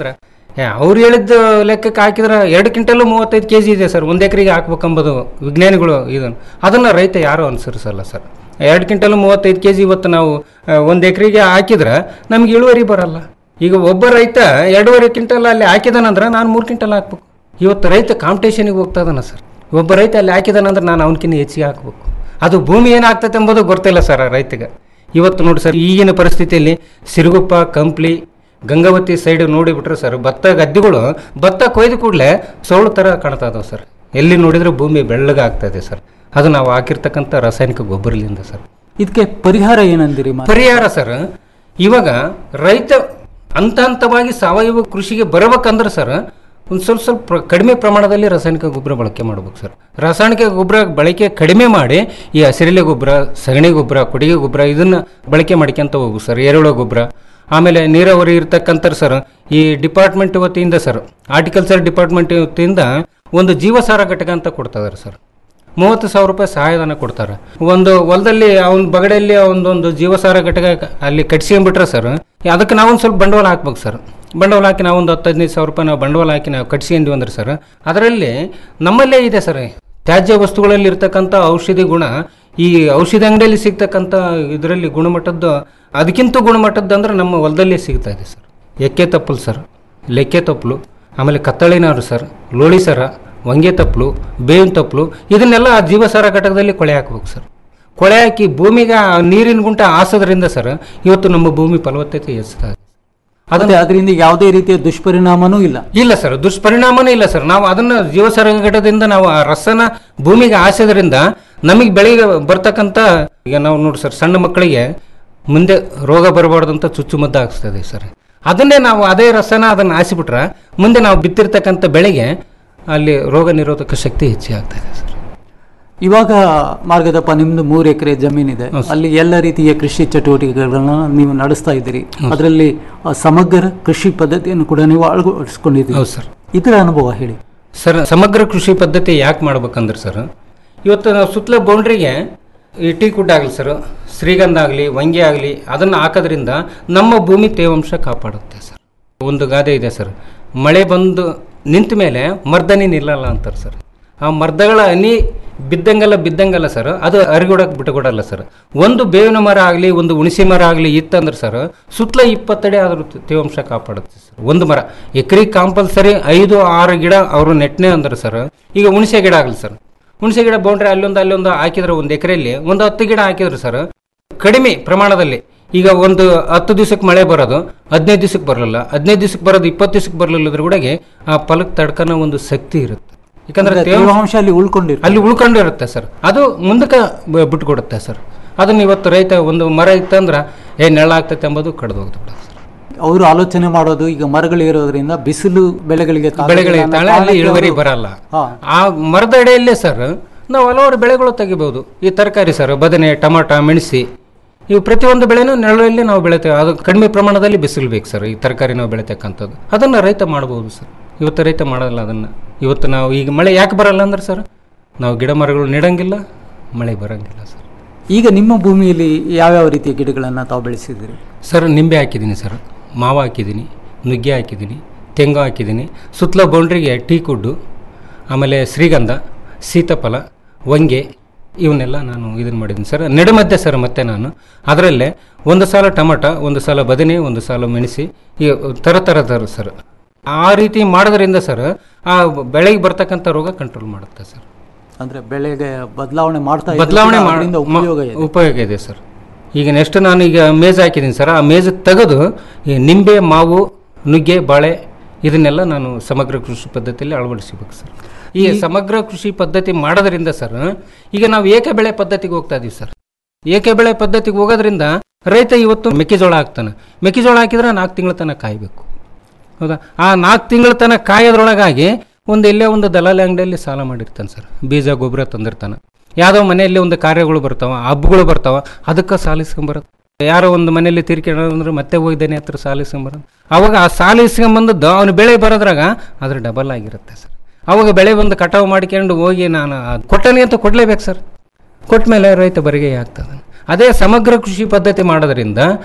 ಏ ಅವ್ರು ಹೇಳಿದ ಲೆಕ್ಕಕ್ಕೆ ಹಾಕಿದ್ರೆ ಎರಡು ಕ್ವಿಂಟಲ್ ಮೂವತ್ತೈದು ಕೆ ಜಿ ಇದೆ ಸರ್ ಒಂದು ಎಕರೆಗೆ ಹಾಕ್ಬೇಕಂಬುದು ವಿಜ್ಞಾನಿಗಳು ಇದನ್ನು ಅದನ್ನು ರೈತ ಯಾರೂ ಅನುಸರಿಸಲ್ಲ ಸರ್ ಎರಡು ಕ್ವಿಂಟಲ್ ಮೂವತ್ತೈದು ಕೆ ಜಿ ಇವತ್ತು ನಾವು ಒಂದು ಎಕರೆಗೆ ಹಾಕಿದ್ರೆ ನಮ್ಗೆ ಇಳುವರಿ ಬರಲ್ಲ ಈಗ ಒಬ್ಬ ರೈತ ಎರಡೂವರೆ ಕ್ವಿಂಟಲ್ ಅಲ್ಲಿ ಹಾಕಿದಾನಂದ್ರೆ ನಾನು ಮೂರು ಕ್ವಿಂಟಲ್ ಹಾಕ್ಬೇಕು ಇವತ್ತು ರೈತ ಕಾಂಪಿಟೇಷನಿಗೆ ಹೋಗ್ತಾ ಇದಾನ ಸರ್ ಒಬ್ಬ ರೈತ ಅಲ್ಲಿ ಹಾಕಿದಾನಂದ್ರೆ ನಾನು ಅವನಕಿನ್ನ ಹೆಚ್ಚಿಗೆ ಹಾಕ್ಬೇಕು ಅದು ಭೂಮಿ ಏನಾಗ್ತೈತೆ ಎಂಬುದು ಗೊತ್ತಿಲ್ಲ ಸರ್ ಆ ರೈತಗೆ ಇವತ್ತು ನೋಡಿ ಸರ್ ಈಗಿನ ಪರಿಸ್ಥಿತಿಯಲ್ಲಿ ಸಿರುಗುಪ್ಪ ಕಂಪ್ಲಿ ಗಂಗಾವತಿ ಸೈಡ್ ನೋಡಿಬಿಟ್ರೆ ಸರ್ ಭತ್ತ ಗದ್ದೆಗಳು ಭತ್ತ ಕೊಯ್ದು ಕೂಡಲೇ ಸೌಳು ಥರ ಕಾಣ್ತಾ ಇದಾವೆ ಸರ್ ಎಲ್ಲಿ ನೋಡಿದ್ರೆ ಭೂಮಿ ಬೆಳ್ಳಗೆ ಆಗ್ತಾ ಇದೆ ಸರ್ ಅದು ನಾವು ಹಾಕಿರ್ತಕ್ಕಂಥ ರಾಸಾಯನಿಕ ಗೊಬ್ಬರಲಿಂದ ಸರ್ ಇದಕ್ಕೆ ಪರಿಹಾರ ಏನಂದಿರಿ ಮಾ- ಪರಿಹಾರ ಸರ್ ಇವಾಗ ರೈತ ಹಂತ ಹಂತವಾಗಿ ಸಾವಯವ ಕೃಷಿಗೆ ಬರಬೇಕಂದ್ರೆ ಸರ್ ಒಂದು ಸ್ವಲ್ಪ ಸ್ವಲ್ಪ ಪ್ರ- ಕಡಿಮೆ ಪ್ರಮಾಣದಲ್ಲಿ ರಾಸಾಯನಿಕ ಗೊಬ್ಬರ ಬಳಕೆ ಮಾಡ್ಬೇಕು ಸರ್ ರಾಸಾಯನಿಕ ಗೊಬ್ಬರ ಬಳಕೆ ಕಡಿಮೆ ಮಾಡಿ ಈ ಹಸಿರೆಲೆ ಗೊಬ್ಬರ ಸಗಣಿ ಗೊಬ್ಬರ ಕೊಟ್ಟಿಗೆ ಗೊಬ್ಬರ ಇದನ್ನ ಬಳಕೆ ಮಾಡ್ಕೊಂತ ಹೋಗ್ಬೇಕು ಸರ್ ಎರೆಹುಳ ಗೊಬ್ಬರ ಆಮೇಲೆ ನೀರಾವರಿ ಇರ್ತಕ್ಕಂಥ ಸರ್ ಈ ಡಿಪಾರ್ಟ್ಮೆಂಟ್ ವತಿಯಿಂದ ಸರ್ ಆರ್ಟಿಕಲ್ಚರ್ ಡಿಪಾರ್ಟ್ಮೆಂಟ್ ವತಿಯಿಂದ ಒಂದು ಜೀವಸಾರ ಘಟಕ ಅಂತ ಕೊಡ್ತಾ ಇದಾರೆ ಸರ್ ಮೂವತ್ತು ಸಾವಿರ ರೂಪಾಯಿ ಸಹಾಯಧನ ಕೊಡ್ತಾರೆ ಒಂದು ಹೊಲದಲ್ಲಿ ಅವನ ಬಗಡೆಯಲ್ಲಿ ಒಂದೊಂದು ಜೀವಸಾರ ಘಟಕ ಅಲ್ಲಿ ಕಟ್ಸ್ಕೊಂಡ್ಬಿಟ್ರೆ ಸರ್ ಅದಕ್ಕೆ ನಾವೊಂದು ಸ್ವಲ್ಪ ಬಂಡವಾಳ ಹಾಕ್ಬೇಕು ಸರ್ ಬಂಡವಾಳ ಹಾಕಿ ನಾವು ಒಂದು ಹತ್ತು ಹದಿನೈದು ಸಾವಿರ ರೂಪಾಯಿ ನಾವು ಬಂಡವಾಳ ಹಾಕಿ ನಾವು ಕಟ್ಸ್ಕೊಂಡ್ವಿ ಅಂದ್ರೆ ಸರ್ ಅದರಲ್ಲಿ ನಮ್ಮಲ್ಲೇ ಇದೆ ಸರ್ ತ್ಯಾಜ್ಯ ವಸ್ತುಗಳಲ್ಲಿ ಇರ್ತಕ್ಕಂಥ ಔಷಧಿ ಗುಣ ಈ ಔಷಧಿ ಅಂಗಡಿಯಲ್ಲಿ ಸಿಗ್ತಕ್ಕಂಥ ಇದರಲ್ಲಿ ಗುಣಮಟ್ಟದ್ದು ಅದಕ್ಕಿಂತ ಗುಣಮಟ್ಟದ್ದು ಅಂದ್ರೆ ನಮ್ಮ ಹೊಲದಲ್ಲೇ ಸಿಗ್ತಾ ಇದೆ ಸರ್ ಎಕ್ಕೆ ತಪ್ಪಲು ಸರ್ ಲೆಕ್ಕೆ ತಪ್ಪಲು ಆಮೇಲೆ ಕತ್ತಳಿನಾರು ಸರ್ ಲೋಳಿ ಸರ ಹೊಂಗೆ ತಪ್ಪಲು ಬೇವಿನ ತಪ್ಪಲು ಇದನ್ನೆಲ್ಲ ಆ ಜೀವಸಾರ ಘಟಕದಲ್ಲಿ ಕೊಳೆ ಹಾಕ್ಬೇಕು ಸರ್ ಕೊಳೆ ಹಾಕಿ ಭೂಮಿಗೆ ಆ ನೀರಿನ ಗುಂಟ ಹಾಸೋದ್ರಿಂದ ಸರ್ ಇವತ್ತು ನಮ್ಮ ಭೂಮಿ ಫಲವತ್ತತೆ ಹೆಚ್ಚುತ್ತಾ ಇದೆ ಮತ್ತೆ ಅದರಿಂದ ಯಾವುದೇ ರೀತಿಯ ದುಷ್ಪರಿಣಾಮನೂ ಇಲ್ಲ ಇಲ್ಲ ಸರ್ ದುಷ್ಪರಿಣಾಮನೇ ಇಲ್ಲ ಸರ್ ನಾವು ಅದನ್ನ ಜೀವಸಾರ ಘಟಕದಿಂದ ನಾವು ಆ ರಸನ ಭೂಮಿಗೆ ಹಾಸಿದ್ರಿಂದ ನಮಗೆ ಬೆಳೆಗೆ ಬರ್ತಕ್ಕಂಥ ಈಗ ನಾವು ನೋಡಿ ಸರ್ ಸಣ್ಣ ಮಕ್ಕಳಿಗೆ ಮುಂದೆ ರೋಗ ಬರಬಾರ್ದಂತ ಚುಚ್ಚುಮದ್ದು ಹಾಕ್ಸ್ತದೆ ಸರ್ ಅದನ್ನೇ ನಾವು ಅದೇ ರಸನ ಅದನ್ನು ಹಾಸಿಬಿಟ್ರೆ ಮುಂದೆ ನಾವು ಬಿತ್ತಿರ್ತಕ್ಕಂಥ ಬೆಳೆಗೆ ಅಲ್ಲಿ ರೋಗ ನಿರೋಧಕ ಶಕ್ತಿ ಹೆಚ್ಚಿಗೆ ಆಗ್ತಾ ಇದೆ ಸರ್ ಇವಾಗ ಮಾರ್ಗದಪ್ಪ ನಿಮ್ದು ಮೂರು ಎಕರೆ ಜಮೀನಿದೆ ಅಲ್ಲಿ ಎಲ್ಲ ರೀತಿಯ ಕೃಷಿ ಚಟುವಟಿಕೆಗಳನ್ನ ನೀವು ನಡೆಸ್ತಾ ಇದ್ದೀರಿ ಅದರಲ್ಲಿ ಆ, ಸಮಗ್ರ ಕೃಷಿ ಪದ್ಧತಿಯನ್ನು ಕೂಡ ನೀವು ಅಳವಡಿಸ್ಕೊಂಡಿದ್ದೀರಿ ಹೌದು ಸರ್ ಇದರ ಅನುಭವ ಹೇಳಿ ಸರ್ ಸಮಗ್ರ ಕೃಷಿ ಪದ್ಧತಿ ಯಾಕೆ ಮಾಡ್ಬೇಕಂದ್ರೆ ಸರ್ ಇವತ್ತು ನಾವು ಸುತ್ತಲ ಬೌಂಡ್ರಿಗೆ ಈ ಟೀ ಕುಡ್ ಆಗಲಿ ಸರ್ ಶ್ರೀಗಂಧ ಆಗಲಿ ವಂಗೆ ಆಗಲಿ ಅದನ್ನು ಹಾಕೋದ್ರಿಂದ ನಮ್ಮ ಭೂಮಿ ತೇವಾಂಶ ಕಾಪಾಡುತ್ತೆ ಸರ್ ಒಂದು ಗಾದೆ ಇದೆ ಸರ್ ಮಳೆ ಬಂದು ನಿಂತ ಮೇಲೆ ಮರ್ದನಿ ನಿಲ್ಲಲ್ಲ ಅಂತಾರೆ ಸರ್ ಆ ಮರ್ದಗಳ ಹನಿ ಬಿದ್ದಂಗಲ್ಲ ಬಿದ್ದಂಗಲ್ಲ ಸರ್ ಅದು ಅರಿಗೊಡಕ್ಕೆ ಬಿಟ್ಟುಕೊಡಲ್ಲ ಸರ್ ಒಂದು ಬೇವಿನ ಮರ ಆಗಲಿ ಒಂದು ಹುಣಸೆ ಮರ ಆಗಲಿ ಇತ್ತಂದ್ರೆ ಸರ್ ಸುತ್ತಲ ಇಪ್ಪತ್ತಡಿ ಅದ್ರ ತೇವಾಂಶ ಕಾಪಾಡುತ್ತೆ ಸರ್ ಒಂದು ಮರ ಎಕರೆ ಕಾಂಪಲ್ಸರಿ ಐದು ಆರು ಗಿಡ ಅವರು ನೆಟ್ನೆ ಅಂದ್ರೆ ಸರ್ ಈಗ ಹುಣಸೆ ಗಿಡ ಆಗಲಿ ಸರ್ ಹುಣಸೆ ಗಿಡ ಬೌಂಡ್ರಿ ಅಲ್ಲೊಂದು ಅಲ್ಲೊಂದು ಹಾಕಿದ್ರೆ ಒಂದು ಎಕರೆಯಲ್ಲಿ ಒಂದು ಹತ್ತು ಗಿಡ ಹಾಕಿದ್ರೆ ಸರ್ ಕಡಿಮೆ ಪ್ರಮಾಣದಲ್ಲಿ ಈಗ ಒಂದು ಹತ್ತು ದಿವಸಕ್ಕೆ ಮಳೆ ಬರೋದು ಹದಿನೈದು ದಿವಸಕ್ಕೆ ಬರಲಿಲ್ಲ ಹದಿನೈದು ದಿವಸಕ್ಕೆ ಬರೋದು ಇಪ್ಪತ್ತು ದಿವಸಕ್ಕೆ ಬರಲಿಲ್ಲದ್ರ ಕೂಡ ಆ ಫಲಕ್ಕೆ ತಡ್ಕನೋ ಒಂದು ಶಕ್ತಿ ಇರುತ್ತೆ ಯಾಕಂದ್ರೆ ಅಂದ್ರೆ ತೇವಾಂಶ ತೇವಾಂಶ ಅಲ್ಲಿ ಉಳ್ಕೊಂಡಿರುತ್ತೆ ಅಲ್ಲಿ ಉಳ್ಕೊಂಡಿರುತ್ತೆ ಸರ್ ಅದು ಮುಂದಕ್ಕೆ ಬ- ಬಿಟ್ಕೊಡುತ್ತೆ ಸರ್ ಅದನ್ನ ಇವತ್ತು ರೈತ ಒಂದು ಮರ ಇತ್ತಂದ್ರೆ ಏ ನೆಳ ಆಗ್ತೈತೆ ಎಂಬುದು ಕಡ್ದು ಹೋಗ್ತದೆ ಅವರು ಆಲೋಚನೆ ಮಾಡೋದು ಈಗ ಮರಗಳು ಇರೋದ್ರಿಂದ ಬಿಸಿಲು ಬೆಳೆಗಳಿಗೆ ತಾಗೋದಿಲ್ಲ ಬೆಳೆಗಳಿಗೆ ಅನ್ನೋ ತಾಳೆ ಅಲ್ಲಿ ಕಾರಣಕ್ಕೆ ಇಳುವರಿ ಅವರು- ಬರಲ್ಲ ಹಾ. ಆ ಮರದ ಅಡಿಯಲ್ಲೇ ಸರ್ ನಾವು ಹಲವಾರು ಬೆಳೆಗಳು ತೆಗಿಬಹುದು ಈ ತರಕಾರಿ ಸರ್ ಬದನೆ ಟೊಮಾಟ ಮೆಣಸಿ ಇವು ಪ್ರತಿಯೊಂದು ಬೆಳೆನೂ ನೆರಳಲ್ಲಿ ನಾವು ಬೆಳಿತೇವೆ ಅದು ಕಡಿಮೆ ಪ್ರಮಾಣದಲ್ಲಿ ಬಿಸಿಲು ಬೇಕು ಸರ್ ಈ ತರಕಾರಿ ನಾವು ಬೆಳಿತಕ್ಕಂಥದ್ದು ಅದನ್ನು ರೈತ ಮಾಡಬಹುದು ಸರ್ ಇವತ್ತು ರೈತ ಮಾಡಲ್ಲ ಅದನ್ನು ಇವತ್ತು ನಾವು ಈಗ ಮಳೆ ಯಾಕೆ ಬರಲ್ಲ ಅಂದ್ರೆ ಸರ್ ನಾವು ಗಿಡ ಮರಗಳು ನೆಡಂಗಿಲ್ಲ ಮಳೆ ಬರಂಗಿಲ್ಲ ಸರ್ ಈಗ ನಿಮ್ಮ ಭೂಮಿಯಲ್ಲಿ ಯಾವ್ಯಾವ ರೀತಿಯ ಗಿಡಗಳನ್ನ ತಾವು ಬೆಳೆಸಿದ್ದೀರಿ ಸರ್ ನಿಂಬೆ ಹಾಕಿದ್ದೀನಿ ಸರ್ ಮಾವು ಹಾಕಿದ್ದೀನಿ ನುಗ್ಗೆ ಹಾಕಿದ್ದೀನಿ ತೆಂಗು ಹಾಕಿದ್ದೀನಿ ಸುತ್ತಲ ಬೌಂಡ್ರಿಗೆ ಟೀ ಕುಡ್ಡು ಆಮೇಲೆ ಶ್ರೀಗಂಧ ಸೀತಾಫಲ ವಂಗೆ ಇವನ್ನೆಲ್ಲ ನಾನು ಇದನ್ನು ಮಾಡಿದ್ದೀನಿ ಸರ್ ನಡುಮಧ್ಯೆ ಸರ್ ಮತ್ತೆ ನಾನು ಅದರಲ್ಲೇ ಒಂದು ಸಾಲ ಟೊಮಟ ಒಂದು ಸಾಲ ಬದನೆ ಒಂದು ಸಾಲ ಮೆಣಸಿ ಈ ಥರ ಥರ ಥರ ಸರ್ ಆ ರೀತಿ ಮಾಡೋದ್ರಿಂದ ಸರ್ ಆ ಬೆಳೆಗೆ ಬರ್ತಕ್ಕಂಥ ರೋಗ ಕಂಟ್ರೋಲ್ ಮಾಡುತ್ತೆ ಸರ್ ಅಂದ್ರೆ ಬೆಳೆಗೆ ಬದಲಾವಣೆ ಮಾಡ್ತಾ ಇದ್ರೆ ಬದಲಾವಣೆ ಕೂಡ ಮಾಡಿ ಅದರಿಂದ ಉಪಯೋಗ ಇದೆ ಉಪಯೋಗ ಇದೆ ಸರ್ ಈಗ ನೆಕ್ಸ್ಟ್ ನಾನು ಈಗ ಮೇಜ್ ಹಾಕಿದ್ದೀನಿ ಸರ್ ಆ ಮೇಜ್ ತೆಗೆದು ಈ ನಿಂಬೆ ಮಾವು ನುಗ್ಗೆ ಬಾಳೆ ಇದನ್ನೆಲ್ಲ ನಾನು ಸಮಗ್ರ ಕೃಷಿ ಪದ್ಧತಿಯಲ್ಲಿ ಅಳವಡಿಸಬೇಕು ಸರ್ ಈ ಸಮಗ್ರ ಕೃಷಿ ಪದ್ಧತಿ ಮಾಡೋದ್ರಿಂದ ಸರ್ ಈಗ ನಾವು ಏಕ ಬೆಳೆ ಪದ್ಧತಿಗೆ ಹೋಗ್ತಾ ಇದೀವಿ ಸರ್ ಏಕ ಬೆಳೆ ಪದ್ಧತಿಗೆ ಹೋಗೋದ್ರಿಂದ ರೈತ ಇವತ್ತು ಮೆಕ್ಕೆಜೋಳ ಹಾಕ್ತಾನೆ ಮೆಕ್ಕೆಜೋಳ ಹಾಕಿದ್ರೆ ನಾಲ್ಕು ತಿಂಗಳ ತನಕ ಕಾಯಬೇಕು ಹೌದಾ ಆ ನಾಲ್ಕು ತಿಂಗಳ ತನಕ ಕಾಯೋದ್ರೊಳಗಾಗಿ ಒಂದು ಎಲ್ಲೇ ಒಂದು ದಲಾಲಿ ಅಂಗಡಿಯಲ್ಲಿ ಸಾಲ ಮಾಡಿರ್ತಾನೆ ಸರ್ ಬೀಜ ಗೊಬ್ಬರ ತಂದಿರ್ತಾನೆ ಯಾವುದೋ ಮನೆಯಲ್ಲಿ ಒಂದು ಕಾರ್ಯಗಳು ಬರ್ತಾವ ಹಬ್ಬಗಳು ಬರ್ತಾವ ಅದಕ್ಕೆ ಸಾಲ ಇಸ್ಕೊಂಬರೋದು ಯಾರೋ ಒಂದು ಮನೆಯಲ್ಲಿ ತೀರ್ಕೊಂಡು ಅಂದ್ರೆ ಮತ್ತೆ ಹೋಗಿದ್ದಾನೆ ಹತ್ರ ಸಾಲ ಇಸ್ಕೊಂಬರೋದು ಅವಾಗ ಆ ಸಾಲ ಇಸ್ಕೊಂಬಂದದ್ದು ಅವನು ಬೆಳೆ ಬರೋದ್ರಾಗ ಅದ್ರ ಡಬಲ್ ಆಗಿರುತ್ತೆ ಸರ್ ಅವಾಗ ಬೆಳೆ ಬಂದು ಕಟಾವು ಮಾಡ್ಕೊಂಡು ಹೋಗಿ ನಾನು ಅದ್ ಕೊಟ್ಟನೆ ಅಂತ ಕೊಡಲೇಬೇಕು ಸರ್ ಕೊಟ್ಟ ಮೇಲೆ ರೈತ ಬರಿಗೆ ಆಗ್ತದೆ ಅದೇ ಸಮಗ್ರ ಕೃಷಿ ಪದ್ಧತಿ ಮಾಡೋದ್ರಿಂದ